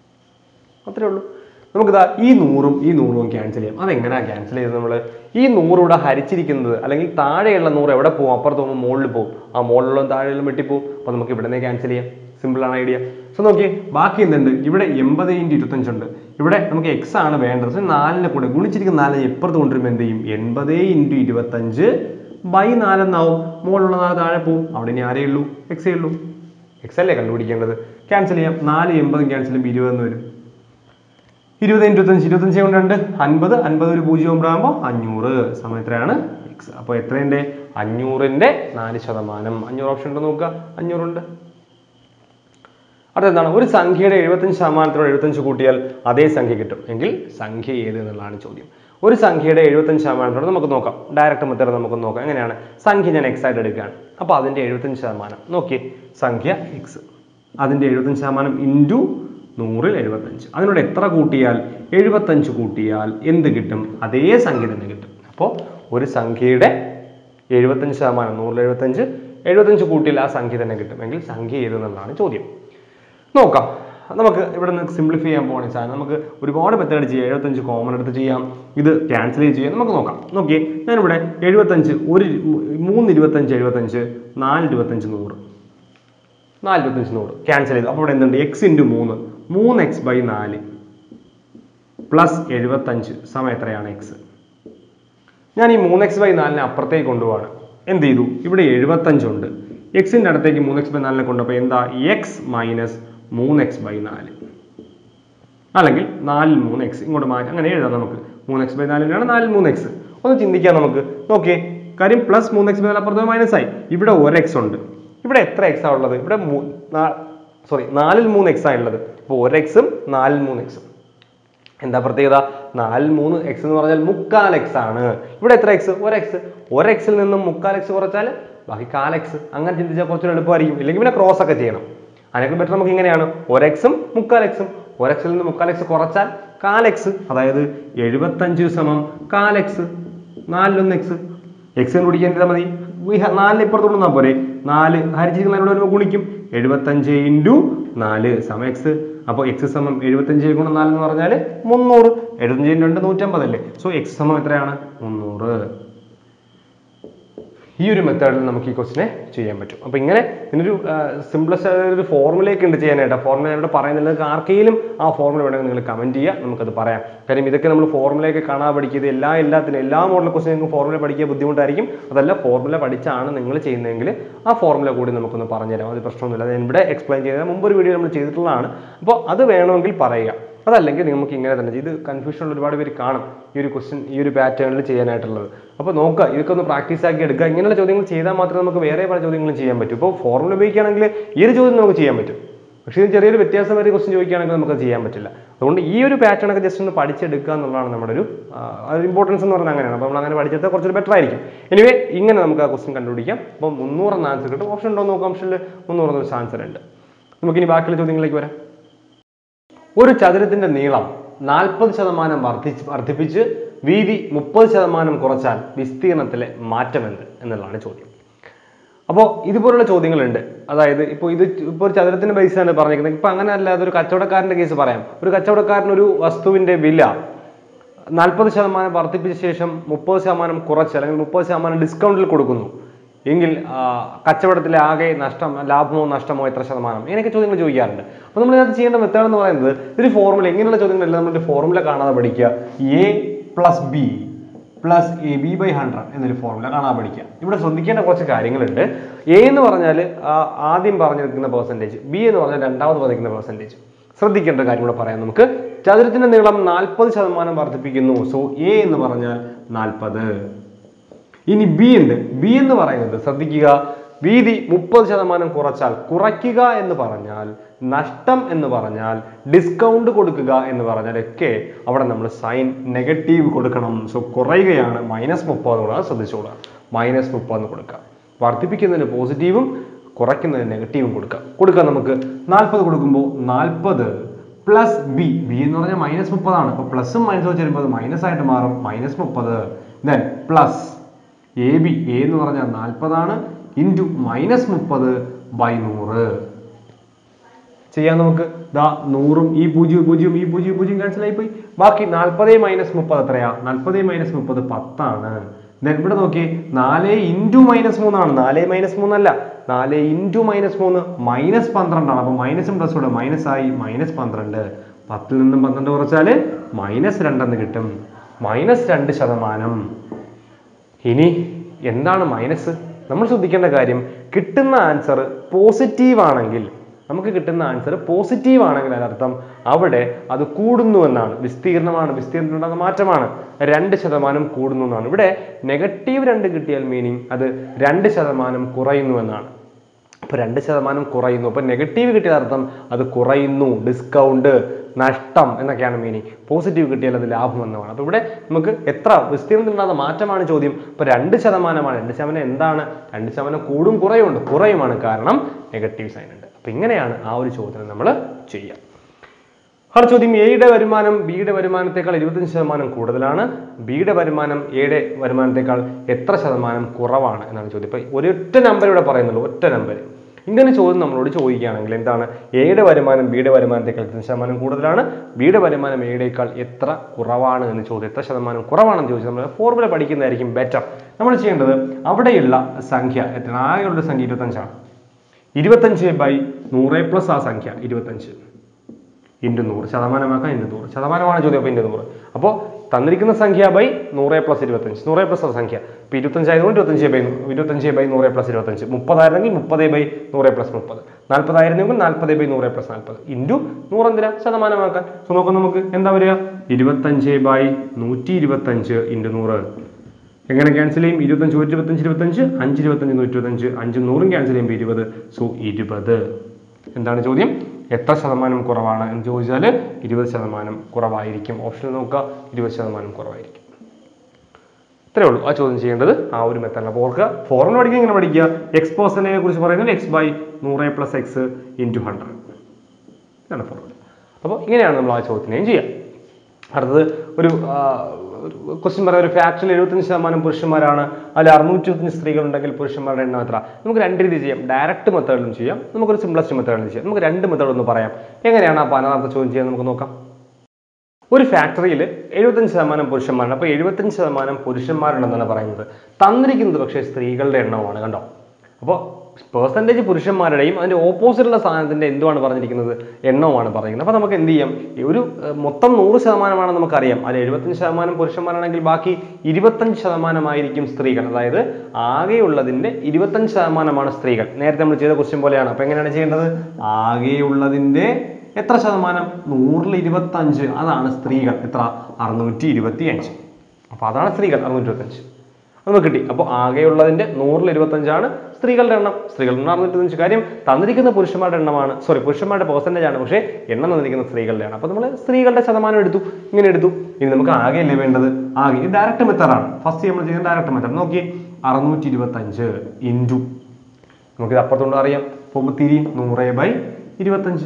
അത്രേ ഉള്ളൂ നമുക്കിതാ ഈ നൂറും ഈ നൂറും ക്യാൻസൽ ചെയ്യാം അതെങ്ങനെയാ ക്യാൻസൽ ചെയ്തത് നമ്മൾ ഈ നൂറ് ഇവിടെ ഹരിച്ചിരിക്കുന്നത് അല്ലെങ്കിൽ താഴെയുള്ള നൂറ് എവിടെ പോകും അപ്പുറത്ത് പോകുമ്പോൾ മുകളിൽ പോകും ആ മുകളിലുള്ള താഴെയുള്ള വെട്ടിപ്പോവും അപ്പോൾ നമുക്ക് ഇവിടെ നിന്ന് ക്യാൻസൽ ചെയ്യാം സിമ്പിൾ ആണ് ഐഡിയ സോ നോക്കിയേ ബാക്കി എന്തുണ്ട് ഇവിടെ എൺപത് ഇൻറ്റു ഇരുപത്തഞ്ചുണ്ട് ഇവിടെ നമുക്ക് എക്സ് ആണ് വേണ്ടത് സോ നാലിനെ കൂടെ ഗുണിച്ചിരിക്കുന്ന നാലിനെ എപ്പുറത്ത് കൊണ്ടുവരുമ്പോൾ എന്ത് ചെയ്യും എൺപത് ഇൻറ്റു ഇരുപത്തഞ്ച് ബൈ നാലെന്നാവും മുകളിലുള്ള നാല് താഴെ പോവും അവിടെ ഇനി ആരേ ഉള്ളൂ എക്സേ ഉള്ളൂ എക്സ് അല്ലേ കണ്ടുപിടിക്കേണ്ടത് ക്യാൻസൽ ചെയ്യാം നാല് എൺപതും ക്യാൻസൽ ചെയ്യുമ്പോൾ ഇരുപതെന്ന് വരും ഇരുപത് ഇരുപത്തഞ്ച് ഇരുപത്തഞ്ച് കൊണ്ട് രണ്ട് അൻപത് അൻപത് ഒരു പൂജ്യം ഒമ്പതാകുമ്പോൾ അഞ്ഞൂറ് സമയം എത്രയാണ് എക്സ് അപ്പോൾ എത്രയുണ്ട് അഞ്ഞൂറിൻ്റെ നാല് ശതമാനം അഞ്ഞൂറ് ഓപ്ഷൻ ഉണ്ടോ നോക്കുക അഞ്ഞൂറുണ്ട് അടുത്ത എന്താണ് ഒരു സംഖ്യയുടെ എഴുപത്തഞ്ച് ശതമാനത്തിനോട് എഴുപത്തഞ്ച് കൂട്ടിയാൽ അതേ സംഖ്യ കിട്ടും എങ്കിൽ സംഖ്യ ഏത് എന്നുള്ളതാണ് ചോദ്യം ഒരു സംഖ്യയുടെ എഴുപത്തഞ്ച് ശതമാനത്തോട് നമുക്ക് നോക്കാം ഡയറക്റ്റ് മെത്തേഡ് നമുക്ക് നോക്കാം എങ്ങനെയാണ് സംഖ്യ ഞാൻ എക്സ് ആയിട്ട് എടുക്കുകയാണ് അപ്പോൾ അതിൻ്റെ എഴുപത്തഞ്ച് ശതമാനം നോക്കിയേ സംഖ്യ എക്സ് അതിൻ്റെ എഴുപത്തഞ്ച് ശതമാനം ഇൻറ്റു നൂറിൽ എഴുപത്തഞ്ച് അതിനോട് എത്ര കൂട്ടിയാൽ എഴുപത്തഞ്ച് കൂട്ടിയാൽ എന്ത് കിട്ടും അതേ സംഖ്യ തന്നെ കിട്ടും അപ്പോൾ ഒരു സംഖ്യയുടെ എഴുപത്തഞ്ച് ശതമാനം നൂറിൽ എഴുപത്തഞ്ച് എഴുപത്തഞ്ച് കൂട്ടിയാൽ ആ സംഖ്യ തന്നെ കിട്ടും എങ്കിൽ സംഖ്യ ഏത് എന്നുള്ളതാണ് ചോദ്യം നോക്കാം നമുക്ക് ഇവിടെ നിന്ന് സിംപ്ലിഫൈ ചെയ്യാൻ പോകുന്ന സാധനം നമുക്ക് ഒരുപാട് മെത്തേഡ് ചെയ്യാം എഴുപത്തഞ്ച് കോമൺ എടുത്ത് ചെയ്യാം ഇത് ക്യാൻസൽ ചെയ്യാം നമുക്ക് നോക്കാം നോക്കിയേ ഞാനിവിടെ എഴുപത്തഞ്ച് ഒരു മൂന്ന് ഇരുപത്തഞ്ച് എഴുപത്തഞ്ച് നാല് ഇരുപത്തഞ്ച് നൂറ് നാല് ഇരുപത്തഞ്ച് നൂറ് ക്യാൻസൽ ചെയ്തു അപ്പോൾ ഇവിടെ എന്തുണ്ട് എക്സ് ഇൻറ്റു മൂന്ന് മൂന്ന് എക്സ് ബൈ നാല് പ്ലസ് എഴുപത്തഞ്ച് സമയം എത്രയാണ് എക്സ് ഞാൻ ഈ മൂന്ന് എക്സ് ബൈ നാലിനെ അപ്പുറത്തേക്ക് കൊണ്ടുപോവാണ് എന്ത് ചെയ്തു ഇവിടെ എഴുപത്തഞ്ചുണ്ട് എക്സിൻ്റെ അടുത്തേക്ക് മൂന്ന് എക്സ് ബൈ നാലിനെ കൊണ്ടുപോയി എന്താ എക്സ് മൈനസ് മൂന്ന് എക്സ് ബൈ നാല് അല്ലെങ്കിൽ നാലിൽ മൂന്ന് എക്സ് ഇങ്ങോട്ട് മാറ്റി അങ്ങനെ എഴുതാം നമുക്ക് മൂന്ന് എക്സ് ബൈ നാലിനാണ് നാലിൽ മൂന്ന് എക്സ് ഒന്ന് ചിന്തിക്കാം നമുക്ക് നോക്കിയേ കാര്യം പ്ലസ് മൂന്ന് എക്സ് ബൈ നാല് അപ്പുറത്ത് മൈനസ് ആയി ഇവിടെ ഒരു എക്സ് ഉണ്ട് ഇവിടെ എത്ര എക്സ് ആ ഉള്ളത് ഇവിടെ സോറി നാലിൽ മൂന്ന് എക്സ് ആ ഉള്ളത് അപ്പോൾ ഒരു എക്സും നാലിൽ മൂന്ന് എക്സും എന്താ പ്രത്യേകത നാലിൽ മൂന്ന് എക്സ് എന്ന് പറഞ്ഞാൽ മുക്കാൽ എക്സ് ആണ് ഇവിടെ എത്ര എക്സ് ഒരു എക്സ് ഒരു എക്സിൽ നിന്നും മുക്കാൽ എക്സ് കുറച്ചാൽ ബാക്കി കാൽ എക്സ് അങ്ങനെ ചിന്തിച്ചാൽ കുറച്ചുകൂടി എളുപ്പമായിരിക്കും ഇല്ലെങ്കിൽ പിന്നെ ക്രോസ് ഒക്കെ ചെയ്യണം അതിനൊക്കെ ബെറ്റർ നമുക്ക് ഇങ്ങനെയാണ് ഒരു എക്സും മുക്കാൽ എക്സും ഒരു എക്സിൽ നിന്ന് മുക്കാൽ എക്സ് കുറച്ചാൽ കാൽ എക്സ് അതായത് എഴുപത്തഞ്ച് സമം കാൽ എക്സ് നാലിലൊന്ന് എക്സ് എക്സ് കണ്ടുപിടിക്കാൻ ചെയ്താൽ മതി ഈ ഹ- നാലിന് ഇപ്പുറത്ത് കൊണ്ടുവന്നാൽ പോരെ നാല് ഹരിച്ചിരിക്കുന്നതിനോട് വരുമ്പോൾ ഗുണിക്കും എഴുപത്തഞ്ച് ഇൻറ്റു നാല് സമം എക്സ് അപ്പോൾ എക്സ് സമം എഴുപത്തഞ്ച് ഗുണം നാല് എന്ന് പറഞ്ഞാൽ മുന്നൂറ് എഴുപത്തഞ്ച് ഇൻറ്റു രണ്ട് നൂറ്റമ്പതല്ലേ സോ എക്സ് സമം എത്രയാണ് മുന്നൂറ് ഈ ഒരു മെത്തേഡിൽ നമുക്ക് ഈ ക്വസ്റ്റിനെ ചെയ്യാൻ പറ്റും അപ്പോൾ ഇങ്ങനെ ഇതിനൊരു സിംപ്ലസ്റ്റ് ഒരു ഫോർമുലയൊക്കെ ഉണ്ട് ചെയ്യാനായിട്ട് ആ ഫോർമുല ഇവിടെ പറയുന്നില്ല നിങ്ങൾക്ക് ആർക്കെങ്കിലും ആ ഫോർമുല വേണമെങ്കിൽ നിങ്ങൾ കമൻറ്റ് ചെയ്യുക നമുക്കത് പറയാം കാര്യം ഇതൊക്കെ നമ്മൾ ഫോർമുലയൊക്കെ കാണാൻ പഠിക്കുന്നത് എല്ലാ എല്ലാത്തിനും എല്ലാ മോഡൽ ക്വസ്റ്റിനും നിങ്ങൾക്ക് ഫോർമുല പഠിക്കുക ബുദ്ധിമുട്ടായിരിക്കും അതല്ല ഫോർമുല പഠിച്ചാണ് നിങ്ങൾ ചെയ്യുന്നതെങ്കിൽ ആ ഫോർമുല കൂടി നമുക്കൊന്ന് പറഞ്ഞുതരാം അത് പ്രശ്നമൊന്നുമില്ല ഞാൻ ഇവിടെ എക്സ്പ്ലെയിൻ ചെയ്തത് മുമ്പ് ഒരു വീഡിയോ നമ്മൾ ചെയ്തിട്ടുള്ളതാണ് അപ്പോൾ അത് വേണമെങ്കിൽ പറയുക അതല്ലെങ്കിൽ നമുക്ക് ഇങ്ങനെ തന്നെ ചെയ്ത് കൺഫ്യൂഷൻ ഒരുപാട് പേര് കാണും ഈ ഒരു ക്വസ്റ്റ്യൻ ഈ ഒരു പാറ്റേണിൽ ചെയ്യാനായിട്ടുള്ളത് അപ്പോൾ നോക്കുക ഇതൊക്കെ ഒന്ന് പ്രാക്ടീസ് ആക്കി എടുക്കുക ഇങ്ങനെയുള്ള ചോദ്യങ്ങൾ ചെയ്താൽ മാത്രമേ നമുക്ക് വേറെ പല ചോദ്യങ്ങളും ചെയ്യാൻ പറ്റൂ ഇപ്പോൾ ഫോർമുല ഉപയോഗിക്കുകയാണെങ്കിൽ ഈ ഒരു ചോദ്യം നമുക്ക് ചെയ്യാൻ പറ്റും പക്ഷേ ഇത് ചെറിയൊരു വ്യത്യാസം വരെ ക്വസ്റ്റ്യൻ ചോദിക്കുകയാണെങ്കിൽ നമുക്ക് അത് ചെയ്യാൻ പറ്റില്ല അതുകൊണ്ട് ഈ ഒരു പാറ്റേൺ ഒക്കെ ജസ്റ്റ് ഒന്ന് പഠിച്ചെടുക്കുക എന്നുള്ളതാണ് നമ്മുടെ ഒരു ഇമ്പോർട്ടൻസ് എന്ന് പറഞ്ഞാൽ അങ്ങനെയാണ് അപ്പോൾ നമ്മൾ അങ്ങനെ പഠിച്ചെടുത്താൽ കുറച്ചൊരു ബെറ്റർ ആയിരിക്കും എനിവേ ഇങ്ങനെ നമുക്ക് ആ ക്വസ്റ്റ്യൻ കണ്ടുപിടിക്കാം അപ്പോൾ മുന്നൂറെന്ന ആൻസർ കിട്ടും ഓപ്ഷൻ ഉണ്ടോ എന്ന് നോക്കാം ഓപ്ഷനിൽ മുന്നൂറെന്നൊരു ആൻസർ ഉണ്ട് നമുക്കിനി ബാക്കിയുള്ള ചോദ്യങ്ങളിലേക്ക് വരാം ഒരു ചതുരത്തിന്റെ നീളം നാൽപ്പത് ശതമാനം വർദ്ധിച്ച് വർദ്ധിപ്പിച്ച് വീതി മുപ്പത് ശതമാനം കുറച്ചാൽ വിസ്തീർണത്തിലെ മാറ്റം എന്ത് എന്നുള്ളതാണ് ചോദ്യം അപ്പോൾ ഇതുപോലുള്ള ചോദ്യങ്ങളുണ്ട് അതായത് ഇപ്പോൾ ഇത് ഇപ്പോൾ ഒരു ചതുരത്തിന്റെ ബേസാണ് പറഞ്ഞിരിക്കുന്നത് ഇപ്പൊ അങ്ങനെ അല്ലാതെ ഒരു കച്ചവടക്കാരന്റെ കേസ് പറയാം ഒരു കച്ചവടക്കാരൻ ഒരു വസ്തുവിന്റെ വില നാൽപ്പത് ശതമാനം വർദ്ധിപ്പിച്ച ശേഷം മുപ്പത് ശതമാനം കുറച്ച് അല്ലെങ്കിൽ മുപ്പത് ശതമാനം ഡിസ്കൗണ്ടിൽ കൊടുക്കുന്നു എങ്കിൽ ആ, കച്ചവടത്തിലെ ആകെ നഷ്ടം ലാഭമോ നഷ്ടമോ എത്ര ശതമാനം ഇങ്ങനെയൊക്കെ ചോദ്യങ്ങൾ ചോദിക്കാറുണ്ട് അപ്പോൾ നമ്മൾ ഇതിനകത്ത് ചെയ്യേണ്ട മെത്തേഡ് എന്ന് പറയുന്നത് ഒരു ഫോർമുല ഇങ്ങനെയുള്ള ചോദ്യങ്ങളെല്ലാം നമ്മൾ ഫോർമുല കാണാതെ പഠിക്കുക A plus B plus A B by hundred എന്നൊരു ഫോർമുല കാണാൻ പഠിക്കുക ഇവിടെ ശ്രദ്ധിക്കേണ്ട കുറച്ച് കാര്യങ്ങളുണ്ട് എ എന്ന് പറഞ്ഞാൽ ആദ്യം പറഞ്ഞിരിക്കുന്ന പെർസെൻറ്റേജ് ബി എന്ന് പറഞ്ഞാൽ രണ്ടാമത് പറഞ്ഞിരിക്കുന്ന പെർസെൻറ്റേജ് ശ്രദ്ധിക്കേണ്ട ഒരു കാര്യം കൂടെ പറയാം നമുക്ക് ചതുരത്തിന്റെ നീളം നാൽപ്പത് ശതമാനം വർദ്ധിപ്പിക്കുന്നു സോ എ എന്ന് പറഞ്ഞാൽ നാൽപ്പത് ഇനി ബി ഉണ്ട് ബി എന്ന് പറയുന്നത് ശ്രദ്ധിക്കുക വീതി മുപ്പത് ശതമാനം കുറച്ചാൽ കുറയ്ക്കുക എന്ന് പറഞ്ഞാൽ നഷ്ടം എന്ന് പറഞ്ഞാൽ ഡിസ്കൗണ്ട് കൊടുക്കുക എന്ന് പറഞ്ഞാൽ ഒക്കെ അവിടെ നമ്മൾ സൈൻ നെഗറ്റീവ് കൊടുക്കണം സോ കുറയുകയാണ് മൈനസ് മുപ്പത് എന്നുള്ളത് ശ്രദ്ധിച്ചോളുക മൈനസ് മുപ്പത് എന്ന് കൊടുക്കുക വർദ്ധിപ്പിക്കുന്നതിന് പോസിറ്റീവും കുറയ്ക്കുന്നതിന് നെഗറ്റീവും കൊടുക്കുക കൊടുക്കുക നമുക്ക് നാൽപ്പത് കൊടുക്കുമ്പോൾ നാൽപ്പത് പ്ലസ് ബി ബി എന്ന് പറഞ്ഞാൽ മൈനസ് മുപ്പതാണ് അപ്പോൾ പ്ലസും മൈനസ് വെച്ച് വരുമ്പോൾ അത് മൈനസ് ആയിട്ട് മാറും മൈനസ് മുപ്പത് then plus A B A എന്ന് പറഞ്ഞാൽ നാൽപ്പതാണ് ഇൻറ്റു മൈനസ് മുപ്പത് ബൈ നൂറ് ചെയ്യാം നമുക്ക് ദാ നൂറും ഈ പൂജ്യം പൂജ്യം ഈ പൂജ്യം പൂജ്യം ക്യാൻസൽ ആയി പോയി ബാക്കി നാൽപ്പതേ മൈനസ് മുപ്പത് എത്രയാ നാൽപ്പതേ മൈനസ് മുപ്പത് പത്താണ് ദെൻ ഇവിടെ നോക്കി നാല് ഇൻറ്റു മൈനസ് മൂന്നാണ് നാല് മൈനസ് മൂന്നല്ല നാല് ഇൻറ്റു മൈനസ് മൂന്ന് മൈനസ് പന്ത്രണ്ടാണ് അപ്പോൾ മൈനസും പ്ലസ് കൂടെ മൈനസ് ആയി മൈനസ് പന്ത്രണ്ട് പത്തിൽ നിന്നും പന്ത്രണ്ട് കുറച്ചാൽ മൈനസ് രണ്ടെന്ന് കിട്ടും മൈനസ് രണ്ട് ശതമാനം ഇനി എന്താണ് മൈനസ് നമ്മൾ ശ്രദ്ധിക്കേണ്ട കാര്യം കിട്ടുന്ന ആൻസർ പോസിറ്റീവ് ആണെങ്കിൽ നമുക്ക് കിട്ടുന്ന ആൻസർ പോസിറ്റീവ് ആണെങ്കിൽ അതിനർത്ഥം അവിടെ അത് കൂടുന്നു എന്നാണ് വിസ്തീർണമാണ് വിസ്തീർണത്തിലുണ്ടാകുന്ന മാറ്റമാണ് രണ്ട് ശതമാനം കൂടുന്നു എന്നാണ് ഇവിടെ നെഗറ്റീവ് രണ്ട് കിട്ടിയാൽ മീനിങ് അത് രണ്ട് ശതമാനം കുറയുന്നു എന്നാണ് അപ്പൊ രണ്ട് ശതമാനം കുറയുന്നു അപ്പൊ നെഗറ്റീവ് കിട്ടിയ അർത്ഥം അത് കുറയുന്നു ഡിസ്കൗണ്ട് നഷ്ടം എന്നൊക്കെയാണ് മീനിങ് പോസിറ്റീവ് കിട്ടിയാൽ അത് ലാഭം എന്നാണ് അപ്പൊ ഇവിടെ നമുക്ക് എത്ര വിസ്തീർണത്തിലുണ്ടാകുന്ന മാറ്റമാണ് ചോദ്യം ഇപ്പൊ രണ്ട് ശതമാനമാണ് രണ്ട് ശതമാനം എന്താണ് രണ്ട് ശതമാനം കൂടും കുറയുമുണ്ട് കുറയുമാണ് കാരണം നെഗറ്റീവ് സൈൻ ഉണ്ട് അപ്പൊ ഇങ്ങനെയാണ് ആ ഒരു ചോദ്യം നമ്മൾ ചെയ്യുക അടുത്ത ചോദ്യം എയുടെ വരുമാനം ബിയുടെ വരുമാനത്തെക്കാൾ ഇരുപത്തഞ്ച് ശതമാനം കൂടുതലാണ് ബിയുടെ വരുമാനം എയുടെ വരുമാനത്തെക്കാൾ എത്ര ശതമാനം കുറവാണ് എന്നാണ് ചോദ്യം ഇപ്പൊ ഒരൊറ്റ നമ്പർ ഇവിടെ പറയുന്നുള്ളൂ ഒറ്റ നമ്പർ ഇങ്ങനെ ചോദ്യം നമ്മളോട് ചോദിക്കുകയാണെങ്കിൽ എന്താണ് എയുടെ വരുമാനം ബിയുടെ വരുമാനത്തെക്കാൾ ഇരുപത്തഞ്ച് ശതമാനം കൂടുതലാണ് ബിയുടെ വരുമാനം എയുടേക്കാൾ എത്ര കുറവാണ് എന്ന് ചോദ്യം എത്ര ശതമാനം കുറവാണെന്ന് ചോദിച്ചാൽ നമ്മൾ ഫോർമുല പഠിക്കുന്നതായിരിക്കും ബെറ്റർ നമ്മൾ ചെയ്യേണ്ടത് അവിടെയുള്ള സംഖ്യ എത്ര ആകെയുള്ള സംഖ്യ ഇരുപത്തഞ്ചാണ് ഇരുപത്തഞ്ച് ബൈ നൂറ് പ്ലസ് ആ സംഖ്യ ഇരുപത്തഞ്ച് ഇൻറ്റു നൂറ് ശതമാനമാക്കാം ഇൻറ്റു നൂറ് ശതമാനമാണ് ചോദ്യം അപ്പോൾ ഇൻറ്റു നൂറ് അപ്പോൾ തന്നിരിക്കുന്ന സംഖ്യ ബൈ നൂറ് പ്ലസ് ഇരുപത്തഞ്ച് നൂറ് പ്ലസ് ആ സംഖ്യ ഇപ്പോൾ ഇരുപത്തഞ്ചായതുകൊണ്ട് ഇരുപത്തഞ്ച് ബൈ ഇരുപത്തഞ്ച് ബൈ നൂറ് പ്ലസ് ഇരുപത്തഞ്ച് മുപ്പതായിരുന്നെങ്കിൽ മുപ്പത് ബൈ നൂറ് പ്ലസ് മുപ്പത് നാൽപ്പതായിരുന്നെങ്കിൽ നാൽപ്പത് ബൈ നൂറ് പ്ലസ് നാൽപ്പത് ഇൻറ്റു നൂറെന്തിനാ ശതമാനമാക്കാൻ സോ നോക്കാം നമുക്ക് എന്താ വരിക ഇരുപത്തഞ്ച് ബൈ നൂറ്റി ഇരുപത്തഞ്ച് ഇൻറ്റു നൂറ് എങ്ങനെ ക്യാൻസൽ ചെയ്യും ഇരുപത്തഞ്ച് ഒരു ഇരുപത്തഞ്ച് ഇരുപത്തഞ്ച് അഞ്ച് ഇരുപത്തഞ്ച് നൂറ്റി ഇരുപത്തഞ്ച് അഞ്ചും നൂറും ക്യാൻസൽ ചെയ്യുമ്പോൾ ഇരുപത് സോ ഇരുപത് എന്താണ് ചോദ്യം എത്ര ശതമാനം കുറവാണ് എന്ന് ചോദിച്ചാൽ ഇരുപത് ശതമാനം കുറവായിരിക്കും ഓപ്ഷൻ നോക്കുക ഇരുപത് ശതമാനം കുറവായിരിക്കും ഇത്രേ ഉള്ളൂ ആ ചോദ്യം ചെയ്യേണ്ടത് ആ ഒരു മെത്തേഡിൽ അപ്പോൾ ഓർക്കുക ഫോറിന് പഠിക്കുക ഇങ്ങനെ പഠിക്കുക എക്സ് പേഴ്സൻറ്റേജിനെ കുറിച്ച് പറയുന്നത് എക്സ് ബൈ നൂറ് പ്ലസ് എക്സ് ഇൻറ്റു ഹൺഡ്രഡ് ഇതാണ് ഫോർമുല അപ്പോൾ ഇങ്ങനെയാണ് നമ്മൾ ആ ചോദ്യത്തിനെയും ചെയ്യുക അടുത്തത് ഒരു ക്വസ്റ്റ്യൻ പറയാം ഒരു ഫാക്ടറിയിൽ എഴുപത്തഞ്ച് ശതമാനം പുരുഷന്മാരാണ് അതിൽ അറുന്നൂറ്റി ഇരുപത്തഞ്ച് സ്ത്രീകളുണ്ടെങ്കിൽ പുരുഷന്മാരുടെ എണ്ണം എത്ര നമുക്ക് രണ്ട് രീതി ചെയ്യാം ഡയറക്റ്റ് മെത്തേഡിലും ചെയ്യാം നമുക്കൊരു സിംപ്ലസ്റ്റ് മെത്തേഡിലും ചെയ്യാം നമുക്ക് രണ്ട് മെത്തേഡ് ഒന്ന് പറയാം എങ്ങനെയാണ് ആ പതിനാറാമത്തെ ചോദ്യം ചെയ്യാൻ നമുക്ക് നോക്കാം ഒരു ഫാക്ടറിയിൽ എഴുപത്തഞ്ച് ശതമാനം പുരുഷന്മാരാണ് അപ്പോൾ എഴുപത്തഞ്ച് ശതമാനം പുരുഷന്മാരുണ്ടെന്നാണ് പറയുന്നത് തന്നിരിക്കുന്നത് പക്ഷേ സ്ത്രീകളുടെ എണ്ണമാണ് കണ്ടോ അപ്പോൾ പേഴ്സൻറ്റേജ് പുരുഷന്മാരുടെയും അതിൻ്റെ ഓപ്പോസിറ്റുള്ള സാധനത്തിൻ്റെ എന്തുമാണ് പറഞ്ഞിരിക്കുന്നത് എണ്ണവുമാണ് പറഞ്ഞിരിക്കുന്നത് അപ്പോൾ നമുക്ക് എന്ത് ചെയ്യാം ഈ ഒരു ഏർ, മൊത്തം നൂറ് ശതമാനമാണ് നമുക്കറിയാം അതിൽ എഴുപത്തഞ്ച് ശതമാനം പുരുഷന്മാരാണെങ്കിൽ ബാക്കി ഇരുപത്തഞ്ച് ശതമാനമായിരിക്കും സ്ത്രീകൾ അതായത് ആകെയുള്ളതിൻ്റെ ഇരുപത്തഞ്ച് ശതമാനമാണ് സ്ത്രീകൾ നേരത്തെ നമ്മൾ ചെയ്ത ക്വസ്റ്റ്യൻ പോലെയാണ് അപ്പോൾ എങ്ങനെയാണ് ചെയ്യേണ്ടത് ആകെയുള്ളതിൻ്റെ എത്ര ശതമാനം നൂറിൽ ഇരുപത്തഞ്ച് അതാണ് സ്ത്രീകൾ എത്ര അറുന്നൂറ്റി ഇരുപത്തി അഞ്ച് അപ്പോൾ അതാണ് സ്ത്രീകൾ അറുന്നൂറ്റി ഇരുപത്തഞ്ച് അത് നമുക്ക് കിട്ടി അപ്പോൾ ആകെയുള്ളതിന്റെ നൂറിൽ ഇരുപത്തഞ്ചാണ് സ്ത്രീകളുടെ എണ്ണം സ്ത്രീകളുടെ എണ്ണം അറുന്നൂറ്റി ഇരുപത്തഞ്ച് കാര്യം തന്നിരിക്കുന്ന പുരുഷന്മാരുടെ എണ്ണമാണ് സോറി പുരുഷന്മാരുടെ പെർസെൻറ്റേജ് ആണ് പക്ഷേ എണ്ണം തന്നിരിക്കുന്ന സ്ത്രീകളുടെയാണ് അപ്പോൾ നമ്മൾ സ്ത്രീകളുടെ ശതമാനം എടുത്തു ഇങ്ങനെ എടുത്തു ഇനി നമുക്ക് ആകെയല്ലേ വേണ്ടത് ആകെ ഇത് ഡയറക്റ്റ് മെത്തേഡാണ് ഫസ്റ്റ് നമ്മൾ ചെയ്യുന്ന ഡയറക്റ്റ് മെത്തേഡ് നോക്കി അറുന്നൂറ്റി ഇരുപത്തഞ്ച് ഇൻറ്റു നമുക്കിത് അപ്പുറത്തോണ്ട് അറിയാം പോകുമ്പോൾ തിരിയും നൂറ് ബൈ ഇരുപത്തഞ്ച്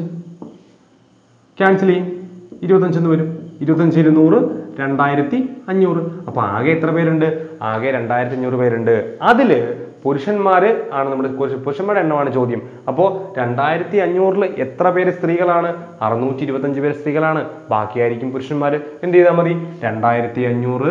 ക്യാൻസൽ ചെയ്യും ഇരുപത്തഞ്ചെന്ന് വരും ഇരുപത്തഞ്ച് ഇരുന്നൂറ് രണ്ടായിരത്തി അഞ്ഞൂറ് അപ്പൊ ആകെ എത്ര പേരുണ്ട് ആകെ രണ്ടായിരത്തി അഞ്ഞൂറ് പേരുണ്ട് അതില് പുരുഷന്മാര് ആണ് നമ്മുടെ പുരുഷ- പുരുഷന്മാരുടെ എണ്ണമാണ് ചോദ്യം അപ്പോൾ രണ്ടായിരത്തി അഞ്ഞൂറിൽ എത്ര പേര് സ്ത്രീകളാണ് അറുന്നൂറ്റി ഇരുപത്തഞ്ച് പേര് സ്ത്രീകളാണ് ബാക്കിയായിരിക്കും പുരുഷന്മാര് എന്ത് ചെയ്താൽ മതി രണ്ടായിരത്തി അഞ്ഞൂറ്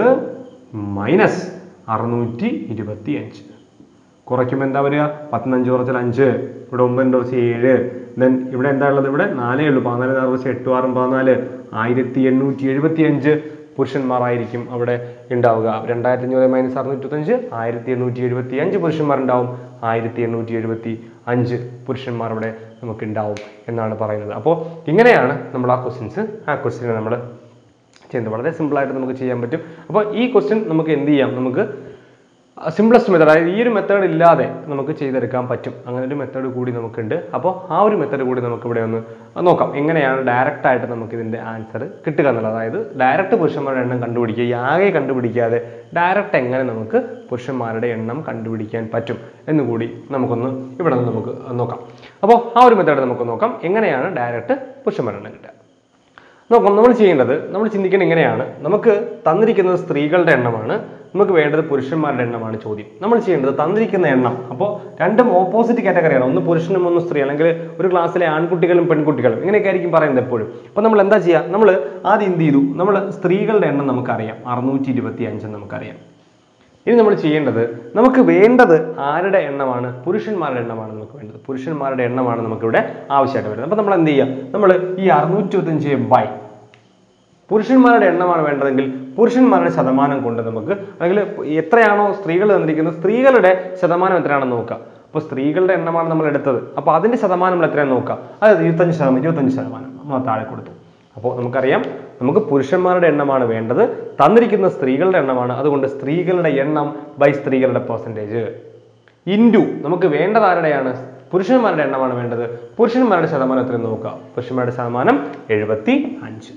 മൈനസ് അറുന്നൂറ്റി ഇരുപത്തി അഞ്ച് കുറയ്ക്കുമ്പോൾ എന്താ വരിക പതിനഞ്ച് കുറച്ചാൽ അഞ്ച് ഇവിടെ ഒമ്പത് കുറച്ച് ഏഴ് ദെൻ ഇവിടെ എന്താ ഉള്ളത് ഇവിടെ നാലേ ഉള്ളൂ പതിനാല് നാല് കുറച്ച് എട്ട് ആറും പതിനാല് ആയിരത്തി എണ്ണൂറ്റി എഴുപത്തി അഞ്ച് പുരുഷന്മാരായിരിക്കും അവിടെ ഉണ്ടാവുക രണ്ടായിരത്തി അഞ്ഞൂറ് മൈനസ് അറുന്നൂറ്റി ഇരുപത്തഞ്ച് ആയിരത്തി എണ്ണൂറ്റി എഴുപത്തി അഞ്ച് പുരുഷന്മാരുണ്ടാവും ആയിരത്തി എണ്ണൂറ്റി എഴുപത്തി അഞ്ച് പുരുഷന്മാർ അവിടെ നമുക്ക് ഉണ്ടാവും എന്നാണ് പറയുന്നത് അപ്പോൾ ഇങ്ങനെയാണ് നമ്മൾ ആ ക്വസ്റ്റ്യൻസ് ആ ക്വസ്റ്റ്യനെ നമ്മൾ ചെയ്യുന്നത് വളരെ simple ആയിട്ട് നമുക്ക് ചെയ്യാൻ പറ്റും അപ്പോൾ ഈ ക്വസ്റ്റ്യൻ നമുക്ക് എന്ത് ചെയ്യാം നമുക്ക് സിംപ്ലസ്റ്റ് മെത്തേഡ് അതായത് ഈ ഒരു മെത്തേഡ് ഇല്ലാതെ നമുക്ക് ചെയ്തെടുക്കാൻ പറ്റും അങ്ങനെ ഒരു മെത്തേഡ് കൂടി നമുക്കുണ്ട് അപ്പോൾ ആ ഒരു മെത്തേഡ് കൂടി നമുക്ക് ഇവിടെ ഒന്ന് നോക്കാം എങ്ങനെയാണ് ഡയറക്റ്റ് ആയിട്ട് നമുക്ക് ഇതിന്റെ ആൻസർ കിട്ടുക എന്നുള്ളത് അതായത് ഡയറക്റ്റ് പുരുഷന്മാരുടെ എണ്ണം കണ്ടുപിടിക്കുക ഈ ആകെ കണ്ടുപിടിക്കാതെ ഡയറക്റ്റ് എങ്ങനെ നമുക്ക് പുരുഷന്മാരുടെ എണ്ണം കണ്ടുപിടിക്കാൻ പറ്റും എന്നുകൂടി നമുക്കൊന്ന് ഇവിടെ നിന്ന് നമുക്ക് നോക്കാം അപ്പോൾ ആ ഒരു മെത്തേഡ് നമുക്ക് നോക്കാം എങ്ങനെയാണ് ഡയറക്റ്റ് പുരുഷന്മാരുടെ എണ്ണം കിട്ടുക നോക്കാം നമ്മൾ ചെയ്യേണ്ടത് നമ്മൾ ചിന്തിക്കുന്നത് ഇങ്ങനെയാണ് നമുക്ക് തന്നിരിക്കുന്നത് സ്ത്രീകളുടെ എണ്ണമാണ് നമുക്ക് വേണ്ടത് പുരുഷന്മാരുടെ എണ്ണമാണ് ചോദ്യം നമ്മൾ ചെയ്യേണ്ടത് തന്നിരിക്കുന്ന എണ്ണം അപ്പോൾ രണ്ടും ഓപ്പോസിറ്റ് കാറ്റഗറിയാണ് ഒന്ന് പുരുഷനും ഒന്ന് സ്ത്രീ അല്ലെങ്കിൽ ഒരു ക്ലാസ്സിലെ ആൺകുട്ടികളും പെൺകുട്ടികളും ഇങ്ങനെയൊക്കെ ആയിരിക്കും പറയുന്നത് എപ്പോഴും അപ്പോൾ നമ്മൾ എന്താ ചെയ്യുക നമ്മൾ ആദ്യം എന്ത് ചെയ്തു നമ്മൾ സ്ത്രീകളുടെ എണ്ണം നമുക്കറിയാം അറുന്നൂറ്റി ഇരുപത്തി അഞ്ച് നമുക്കറിയാം ഇനി നമ്മൾ ചെയ്യേണ്ടത് നമുക്ക് വേണ്ടത് ആരുടെ എണ്ണമാണ് പുരുഷന്മാരുടെ എണ്ണമാണ് നമുക്ക് വേണ്ടത് പുരുഷന്മാരുടെ എണ്ണമാണ് നമുക്കിവിടെ ആവശ്യമായിട്ട് വരുന്നത് അപ്പോൾ നമ്മൾ എന്ത് ചെയ്യുക നമ്മൾ ഈ അറുന്നൂറ്റി ഇരുപത്തഞ്ച് ബൈ പുരുഷന്മാരുടെ എണ്ണമാണ് വേണ്ടതെങ്കിൽ പുരുഷന്മാരുടെ ശതമാനം കൊണ്ട് നമുക്ക് അല്ലെങ്കിൽ എത്രയാണോ സ്ത്രീകൾ തന്നിരിക്കുന്നത് സ്ത്രീകളുടെ ശതമാനം എത്രയാണെന്ന് നോക്കുക അപ്പോൾ സ്ത്രീകളുടെ എണ്ണമാണ് നമ്മൾ എടുത്തത് അപ്പോൾ അതിന്റെ ശതമാനം നമ്മൾ എത്രയാണെന്ന് നോക്കുക അതായത് ഇരുപത്തഞ്ച് ശതമാനം ഇരുപത്തഞ്ച് ശതമാനം നമ്മൾ താഴെ കൊടുത്തു അപ്പോൾ നമുക്കറിയാം നമുക്ക് പുരുഷന്മാരുടെ എണ്ണമാണ് വേണ്ടത് തന്നിരിക്കുന്ന സ്ത്രീകളുടെ എണ്ണമാണ് അതുകൊണ്ട് സ്ത്രീകളുടെ എണ്ണം ബൈ സ്ത്രീകളുടെ പെർസെൻറ്റേജ് ഇൻറ്റു നമുക്ക് വേണ്ടത് ആരുടെയാണ് പുരുഷന്മാരുടെ എണ്ണമാണ് വേണ്ടത് പുരുഷന്മാരുടെ ശതമാനം എത്രയെന്ന് നോക്കുക പുരുഷന്മാരുടെ ശതമാനം എഴുപത്തി അഞ്ച്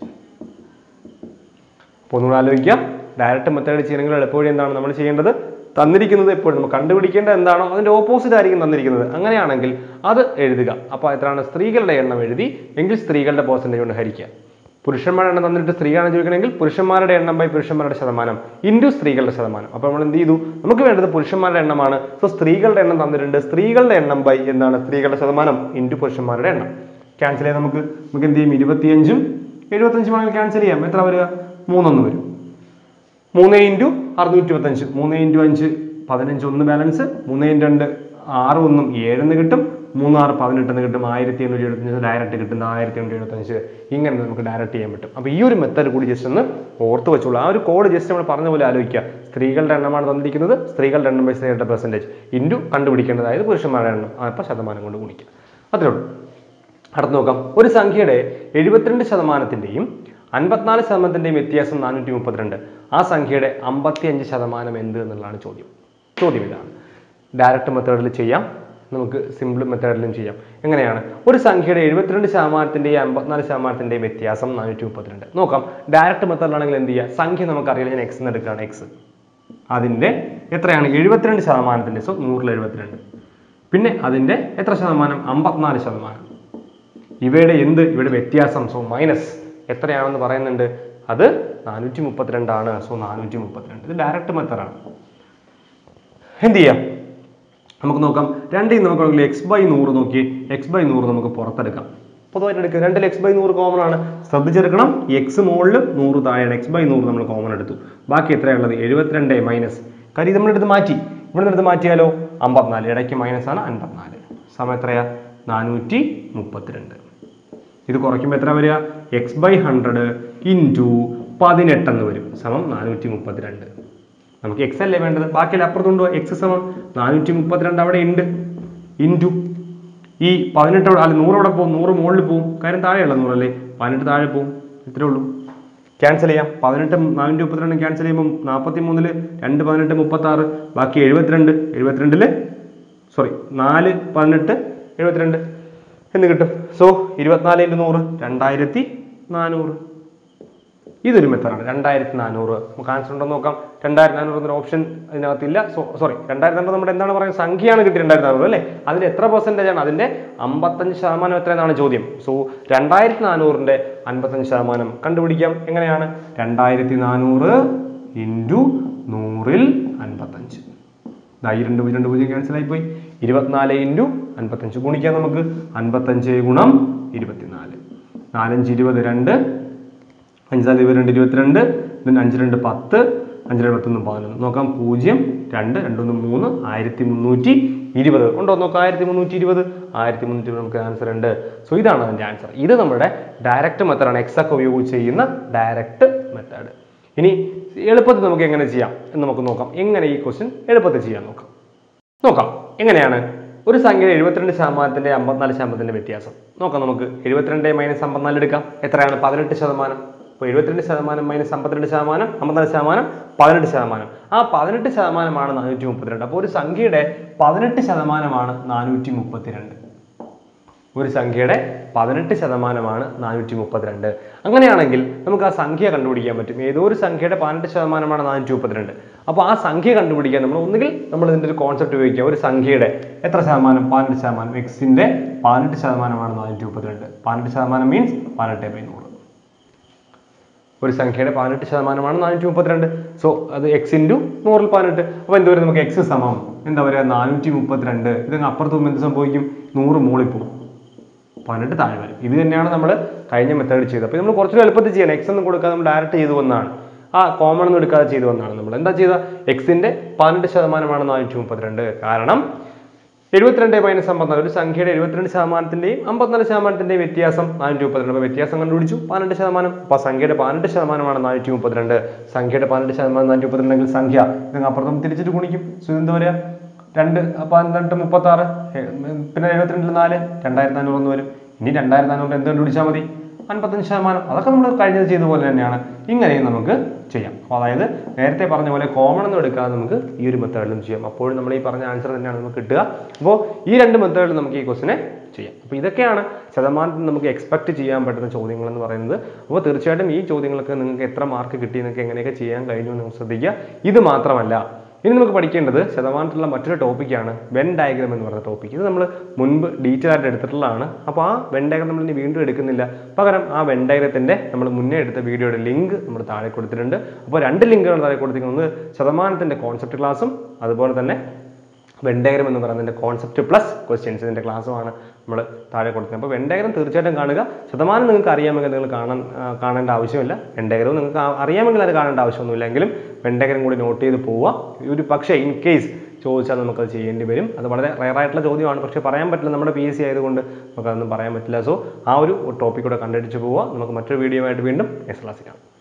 അപ്പോൾ ഒന്നുകൂടെ ആലോചിക്കുക ഡയറക്റ്റ് മെത്തേഡ് ചെയ്യണമെങ്കിൽ എളുപ്പവഴി എന്താണ് നമ്മൾ ചെയ്യേണ്ടത് തന്നിരിക്കുന്നത് എപ്പോഴും നമ്മൾ കണ്ടുപിടിക്കേണ്ടത് എന്താണോ അതിന്റെ ഓപ്പോസിറ്റ് ആയിരിക്കും തന്നിരിക്കുന്നത് അങ്ങനെയാണെങ്കിൽ അത് എഴുതുക അപ്പോൾ എത്രയാണ് സ്ത്രീകളുടെ എണ്ണം എഴുതി എങ്കിൽ സ്ത്രീകളുടെ പെർസെൻറ്റേജ് കൊണ്ട് ഹരിക്കുക പുരുഷന്മാരുടെ എണ്ണം തന്നിട്ട് സ്ത്രീയാണ് ചോദിക്കണമെങ്കിൽ പുരുഷന്മാരുടെ എണ്ണം ബൈ പുരുഷന്മാരുടെ ശതമാനം ഇൻറ്റു സ്ത്രീകളുടെ ശതമാനം അപ്പോൾ നമ്മൾ എന്ത് ചെയ്തു നമുക്ക് വേണ്ടത് പുരുഷന്മാരുടെ എണ്ണമാണ് സോ സ്ത്രീകളുടെ എണ്ണം തന്നിട്ടുണ്ട് സ്ത്രീകളുടെ എണ്ണം ബൈ എന്താണ് സ്ത്രീകളുടെ ശതമാനം ഇൻറ്റു പുരുഷന്മാരുടെ എണ്ണം ക്യാൻസൽ ചെയ്യാൻ നമുക്ക് നമുക്ക് എന്ത് ചെയ്യും ഇരുപത്തിയഞ്ചും എഴുപത്തഞ്ചും ആണെങ്കിൽ ക്യാൻസൽ ചെയ്യാം എത്ര വരിക മൂന്നൊന്ന് വരും മൂന്ന് ഇൻറ്റു അറുന്നൂറ്റി ഇരുപത്തഞ്ച് മൂന്ന് ഇൻറ്റു അഞ്ച് പതിനഞ്ച് ഒന്ന് ബാലൻസ് മൂന്ന് ഇൻറ്റു രണ്ട് ആറ് ഒന്നും ഏഴെന്ന് കിട്ടും മൂന്ന് ആറ് പതിനെട്ടെന്ന് കിട്ടും ആയിരത്തി എണ്ണൂറ്റി എഴുപത്തഞ്ച് ഡയറക്റ്റ് കിട്ടുന്ന ആയിരത്തി എണ്ണൂറ്റി എഴുപത്തഞ്ച് ഇങ്ങനെ നമുക്ക് ഡയറക്റ്റ് ചെയ്യാൻ പറ്റും അപ്പോൾ ഈ ഒരു മെത്തേഡ് കൂടി ജസ്റ്റ് ഒന്ന് ഓർത്ത് വെച്ചോളൂ ആ ഒരു കോഡ് ജസ്റ്റ് നമ്മൾ പറഞ്ഞ പോലെ ആലോചിക്കുക സ്ത്രീകളുടെ എണ്ണമാണ് തന്നിരിക്കുന്നത് സ്ത്രീകളുടെ എണ്ണം ബൈ സ്ത്രീകളുടെ പെർസെൻറ്റേജ് ഇൻറ്റു കണ്ടുപിടിക്കേണ്ടത് അതായത് പുരുഷന്മാരുടെ എണ്ണം അപ്പോൾ ശതമാനം കൊണ്ട് ഗുണിക്കുക അത്രേ ഉള്ളൂ അടുത്ത് നോക്കാം ഒരു സംഖ്യയുടെ എഴുപത്തിരണ്ട് ശതമാനത്തിന്റെയും അൻപത്തിനാല് ശതമാനത്തിന്റെയും വ്യത്യാസം നാനൂറ്റി മുപ്പത്തിരണ്ട് ആ സംഖ്യയുടെ അമ്പത്തി അഞ്ച് ശതമാനം എന്ത് എന്നുള്ളതാണ് ചോദ്യം ചോദ്യം ഇതാണ് ഡയറക്റ്റ് മെത്തേഡിൽ ചെയ്യാം നമുക്ക് സിമ്പിൾ മെത്തേഡിലും ചെയ്യാം എങ്ങനെയാണ് ഒരു സംഖ്യയുടെ എഴുപത്തിരണ്ട് ശതമാനത്തിന്റെയും അമ്പത്തിനാല് ശതമാനത്തിന്റെയും വ്യത്യാസം നാനൂറ്റി മുപ്പത്തിരണ്ട് നോക്കാം ഡയറക്റ്റ് മെത്തേഡിലാണെങ്കിൽ എന്ത് ചെയ്യുക സംഖ്യ നമുക്കറിയില്ല ഞാൻ എക്സ് എന്ന് എടുക്കുകയാണ് എക്സ് അതിന്റെ എത്രയാണ് എഴുപത്തിരണ്ട് ശതമാനത്തിന്റെ സോ നൂറിൽ എഴുപത്തിരണ്ട് പിന്നെ അതിന്റെ എത്ര ശതമാനം അമ്പത്തിനാല് ശതമാനം ഇവയുടെ എന്ത് ഇവിടെ വ്യത്യാസം സോ മൈനസ് എത്രയാണെന്ന് പറയുന്നുണ്ട് അത് നാനൂറ്റി മുപ്പത്തിരണ്ടാണ് സോ നാനൂറ്റി മുപ്പത്തിരണ്ട് ഇത് ഡയറക്റ്റ് മെത്തഡാണ് എന്ത് ചെയ്യാം നമുക്ക് നോക്കാം രണ്ടിൽ നമുക്ക് നോക്കില്ല എക്സ് ബൈ നൂറ് നോക്കി എക്സ് ബൈ നൂറ് നമുക്ക് പുറത്തെടുക്കാം പൊതുവായിട്ട് എടുക്കുക രണ്ടിൽ എക്സ് ബൈ നൂറ് കോമൺ ആണ് ശ്രദ്ധിച്ചെടുക്കണം എക്സ് മുകളിൽ നൂറ് താഴെയാണ് എക്സ് ബൈ നൂറ് നമ്മൾ കോമൺ എടുത്തു ബാക്കി എത്രയുള്ളത് എഴുപത്തിരണ്ട് മൈനസ് കാര്യം നമ്മൾ എടുത്ത് മാറ്റി ഇവിടെ നിന്ന് എടുത്ത് മാറ്റിയാലോ അമ്പത്തിനാല് ഇടയ്ക്ക് മൈനസ് ആണ് അൻപത്തിനാല് സമയം എത്രയാ നാനൂറ്റി മുപ്പത്തിരണ്ട് ഇത് കുറയ്ക്കുമ്പോൾ എത്ര വരിക എക്സ് ബൈ ഹൺഡ്രഡ് ഇൻറ്റു പതിനെട്ടെന്ന് വരും സമം നാനൂറ്റി മുപ്പത്തിരണ്ട് നമുക്ക് എക്സ് അല്ലേ വേണ്ടത് ബാക്കിയെല്ലാം അപ്പുറത്തുണ്ടോ എക്സ് സമം നാനൂറ്റി മുപ്പത്തിരണ്ട് അവിടെ ഉണ്ട് ഇൻറ്റു ഈ പതിനെട്ട് അവിടെ- അല്ല നൂറ് അവിടെ പോകും നൂറ് മുകളിൽ പോകും കാര്യം താഴെയുള്ള നൂറല്ലേ പതിനെട്ട് താഴെ പോകും ഇത്രേ ഉള്ളൂ ക്യാൻസൽ ചെയ്യാം പതിനെട്ട് നാനൂറ്റി മുപ്പത്തിരണ്ട് ക്യാൻസൽ ചെയ്യുമ്പോൾ നാൽപ്പത്തി മൂന്നില് രണ്ട് പതിനെട്ട് മുപ്പത്തി ആറ് ബാക്കി എഴുപത്തിരണ്ട് എഴുപത്തിരണ്ടില് സോറി നാല് പതിനെട്ട് എഴുപത്തിരണ്ട് എന്ന് കിട്ടും സോ ഇരുപത്തിനാല് ഇൻറ്റു നൂറ് രണ്ടായിരത്തി നാനൂറ് ഇതൊരു മെത്തഡാണ് രണ്ടായിരത്തി നാനൂറ് നമുക്ക് ആൻസർ ഉണ്ടോ എന്ന് നോക്കാം രണ്ടായിരത്തി നാനൂറ് എന്നൊരു ഓപ്ഷൻ അതിനകത്തില്ല സോ സോറി രണ്ടായിരത്തി നാനൂറ് നമ്മുടെ എന്താണ് പറയുന്നത് സംഖ്യയാണ് കിട്ടി രണ്ടായിരത്തി നാനൂറ് അല്ലേ അതിന്റെ എത്ര പെർസെൻറ്റേജ് ആണ് അതിന്റെ അമ്പത്തഞ്ച് ശതമാനം എത്ര എന്നാണ് ചോദ്യം സോ രണ്ടായിരത്തി നാനൂറിന്റെ അൻപത്തഞ്ച് ശതമാനം കണ്ടുപിടിക്കാം എങ്ങനെയാണ് രണ്ടായിരത്തി നാനൂറ് ഇൻറ്റു നൂറിൽ അൻപത്തഞ്ച് ദാ ഈ രണ്ട് പൂജ്യം രണ്ട് പൂജ്യം ക്യാൻസൽ ആയി പോയി ഇരുപത്തിനാല് ഇൻറ്റു അൻപത്തഞ്ച് ഗുണിക്കാം നമുക്ക് അൻപത്തഞ്ച് ഗുണം ഇരുപത്തിനാല് നാലഞ്ച് ഇരുപത് രണ്ട് അഞ്ചാല് ഇരുപത് രണ്ട് ഇരുപത്തിരണ്ട് പിന്നെ അഞ്ച് രണ്ട് പത്ത് അഞ്ച് രണ്ട് പത്തൊന്ന് പതിനൊന്ന് നോക്കാം പൂജ്യം രണ്ട് രണ്ടൊന്ന് മൂന്ന് ആയിരത്തി മുന്നൂറ്റി ഇരുപത് ഉണ്ടോ നോക്കാം ആയിരത്തി മുന്നൂറ്റി ഇരുപത് ആയിരത്തി മുന്നൂറ്റി ഇരുപത് നമുക്ക് ആൻസർ ഉണ്ട് സോ ഇതാണ് അതിൻ്റെ ആൻസർ ഇത് നമ്മുടെ ഡയറക്റ്റ് മെത്തേഡാണ് എക്സൊക്കെ ഉപയോഗിച്ച് ചെയ്യുന്ന ഡയറക്റ്റ് മെത്തേഡ് ഇനി എളുപ്പത്തിൽ നമുക്ക് എങ്ങനെ ചെയ്യാം എന്ന് നമുക്ക് നോക്കാം എങ്ങനെ ഈ ക്വസ്റ്റ്യൻ എളുപ്പത്തിൽ ചെയ്യാൻ നോക്കാം നോക്കാം എങ്ങനെയാണ് ഒരു സംഖ്യയുടെ എഴുപത്തിരണ്ട് ശതമാനത്തിന്റെ അമ്പത്തിനാല് ശതമാനത്തിന്റെ വ്യത്യാസം നോക്കാം നമുക്ക് എഴുപത്തിരണ്ട് മൈനസ് അമ്പത്തിനാല് എടുക്കാം എത്രയാണ് പതിനെട്ട് ശതമാനം അപ്പോൾ എഴുപത്തിരണ്ട് ശതമാനം മൈനസ് അമ്പത്തിരണ്ട് ശതമാനം അമ്പത്തിനാല് ശതമാനം പതിനെട്ട് ശതമാനം ആ പതിനെട്ട് ശതമാനമാണ് നാനൂറ്റി മുപ്പത്തിരണ്ട് അപ്പോൾ ഒരു സംഖ്യയുടെ പതിനെട്ട് ശതമാനമാണ് നാനൂറ്റി മുപ്പത്തിരണ്ട് ഒരു സംഖ്യയുടെ പതിനെട്ട് ശതമാനമാണ് നാനൂറ്റി മുപ്പത്തിരണ്ട് അങ്ങനെയാണെങ്കിൽ നമുക്ക് ആ സംഖ്യ കണ്ടുപിടിക്കാൻ പറ്റും ഏതോ ഒരു സംഖ്യയുടെ പതിനെട്ട് ശതമാനമാണ് നാനൂറ്റി മുപ്പത്തിരണ്ട് അപ്പോൾ ആ സംഖ്യ കണ്ടുപിടിക്കാൻ നമ്മൾ ഒന്നുകിൽ നമ്മൾ ഇതിൻ്റെ ഒരു കോൺസെപ്റ്റ് ഉപയോഗിക്കുക ഒരു സംഖ്യയുടെ എത്ര ശതമാനം പതിനെട്ട് ശതമാനം എക്സിൻ്റെ പതിനെട്ട് ശതമാനമാണ് നാനൂറ്റി മുപ്പത്തിരണ്ട് പതിനെട്ട് ശതമാനം മീൻസ് പതിനെട്ട് ബൈ നൂറ് ഒരു സംഖ്യയുടെ പതിനെട്ട് ശതമാനമാണ് നാനൂറ്റി മുപ്പത്തിരണ്ട് സോ അത് എക്സ് ഇൻറ്റു നൂറിൽ പതിനെട്ട് അപ്പോൾ എന്താ പറയുക നമുക്ക് എക്സ് സമം എന്താ പറയുക നാനൂറ്റി മുപ്പത്തിരണ്ട് ഇതങ്ങ് അപ്പുറത്ത് പോകുമ്പോൾ എന്ത് സംഭവിക്കും നൂറ് മുകളിൽ പോകും പതിനെട്ട് താഴെ വരും ഇത് തന്നെയാണ് നമ്മൾ കഴിഞ്ഞ മെത്തേഡ് ചെയ്തത് അപ്പോൾ നമ്മൾ കുറച്ചുകൂടി എളുപ്പത്തിൽ ചെയ്യണം എക്സ് ഒന്നും കൊടുക്കാതെ നമ്മൾ ഡയറക്റ്റ് ചെയ്തു വന്നാണ് ആ കോമൺ ഒന്നും എടുക്കാതെ ചെയ്തു വന്നാണ് നമ്മൾ എന്താ ചെയ്ത എക്സിന്റെ പതിനെട്ട് ശതമാനമാണ് നാനൂറ്റി മുപ്പത്തിരണ്ട് കാരണം എഴുപത്തിരണ്ട് മൈനസ് അമ്പത്തിനാല് ഒരു സംഖ്യയുടെ എഴുപത്തിരണ്ട് ശതമാനത്തിന്റെയും അമ്പത്തിനാല് ശതമാനത്തിന്റെയും വ്യത്യാസം നാനൂറ്റി മുപ്പത്തിരണ്ട് അപ്പോൾ വ്യത്യാസം കണ്ടുപിടിച്ചു പതിനെട്ട് ശതമാനം അപ്പോൾ സംഖ്യയുടെ പതിനെട്ട് ശതമാനമാണ് നാനൂറ്റി മുപ്പത്തിരണ്ട് സംഖ്യയുടെ പതിനെട്ട് ശതമാനം നാനൂറ്റി മുപ്പത്തിരണ്ടെങ്കിൽ സംഖ്യ ഇത് അപ്പുറത്തും തിരിച്ചിട്ട് ഗുണിക്കും സോ എന്താ പറയുക രണ്ട് പന്ത്രണ്ട് മുപ്പത്തി ആറ് പിന്നെ എഴുപത്തിരണ്ടിൽ നാല് രണ്ടായിരത്തി നാനൂറ് എന്ന് വരും ഇനി രണ്ടായിരത്തി നാനൂറ് എന്ത് കണ്ടുപിടിച്ചാൽ മതി അൻപത്തഞ്ച് ശതമാനം അതൊക്കെ നമ്മൾ കഴിഞ്ഞത് ചെയ്ത പോലെ തന്നെയാണ് ഇങ്ങനെയും നമുക്ക് ചെയ്യാം അപ്പോൾ അതായത് നേരത്തെ പറഞ്ഞ പോലെ കോമൺ ഒന്നും എടുക്കാതെ നമുക്ക് ഈ ഒരു മെത്തേഡിലും ചെയ്യാം അപ്പോഴും നമ്മൾ ഈ പറഞ്ഞ ആൻസർ തന്നെയാണ് നമുക്ക് കിട്ടുക അപ്പോൾ ഈ രണ്ട് മെത്തേഡിൽ നമുക്ക് ഈ ക്വസ്റ്റിനെ ചെയ്യാം അപ്പോൾ ഇതൊക്കെയാണ് ശതമാനത്തിൽ നമുക്ക് എക്സ്പെക്ട് ചെയ്യാൻ പറ്റുന്ന ചോദ്യങ്ങൾ എന്ന് പറയുന്നത് അപ്പോൾ തീർച്ചയായിട്ടും ഈ ചോദ്യങ്ങൾക്ക് നിങ്ങൾക്ക് എത്ര മാർക്ക് കിട്ടി എന്നൊക്കെ എങ്ങനെയൊക്കെ ചെയ്യാൻ കഴിഞ്ഞു എന്ന് നിങ്ങൾ ശ്രദ്ധിക്കുക ഇത് മാത്രമല്ല ഇനി നമുക്ക് പഠിക്കേണ്ടത് ശതമാനത്തിലുള്ള മറ്റൊരു ടോപ്പിക്കാണ് വെൻ ഡയഗ്രാം എന്ന് പറയുന്ന ടോപ്പിക് ഇത് നമ്മൾ മുൻപ് ഡീറ്റെയിൽ ആയിട്ട് എടുത്തിട്ടുള്ളതാണ് അപ്പോൾ ആ വെൻ ഡയഗ്രാം നമ്മൾ ഇനി വീണ്ടും എടുക്കുന്നില്ല പകരം ആ വെൻ ഡയഗ്രത്തിൻ്റെ നമ്മൾ മുന്നേ എടുത്ത വീഡിയോയുടെ ലിങ്ക് നമ്മൾ താഴെ കൊടുത്തിട്ടുണ്ട് അപ്പോൾ രണ്ട് ലിങ്കുകൾ താഴെ കൊടുത്തിരിക്കുന്നത് ഒന്ന് ശതമാനത്തിൻ്റെ കോൺസെപ്റ്റ് ക്ലാസ്സും അതുപോലെ തന്നെ വെൻ ഡയഗ്രാം എന്ന് പറയുന്നതിൻ്റെ കോൺസെപ്റ്റ് പ്ലസ് ക്വസ്റ്റ്യൻസ് ഇതിൻ്റെ ക്ലാസ്സുമാണ് നമ്മൾ താഴെ കൊടുക്കുന്നത് അപ്പോൾ വെൻ ഡയഗ്രാം തീർച്ചയായിട്ടും കാണുക ശതമാനം നിങ്ങൾക്ക് അറിയാമെങ്കിൽ നിങ്ങൾ കാണാൻ ആ, കാണേണ്ട ആവശ്യമില്ല വെൻ ഡയഗ്രാം നിങ്ങൾക്ക് ആ- അറിയാമെങ്കിൽ അത് കാണേണ്ട ആവശ്യമൊന്നുമില്ലെങ്കിലും വെൻ ഡയഗ്രാം കൂടി നോട്ട് ചെയ്ത് പോവുക ഒരു പക്ഷേ ഇൻ കേസ് ചോദിച്ചാൽ നമുക്കത് ചെയ്യേണ്ടി വരും അത് വളരെ റയർ ആയിട്ടുള്ള ചോദ്യമാണ് പക്ഷേ പറയാൻ പറ്റില്ല നമ്മുടെ പി എസ് സി ആയതുകൊണ്ട് നമുക്കതൊന്നും പറയാൻ പറ്റില്ല സോ ആ ഒരു ടോപ്പിക് കൂടെ കണ്ടടിച്ച് പോവുക നമുക്ക് മറ്റൊരു വീഡിയോ ആയിട്ട് വീണ്ടും നെക്സ്റ്റ് ക്ലാസ്സിൽ കാണാം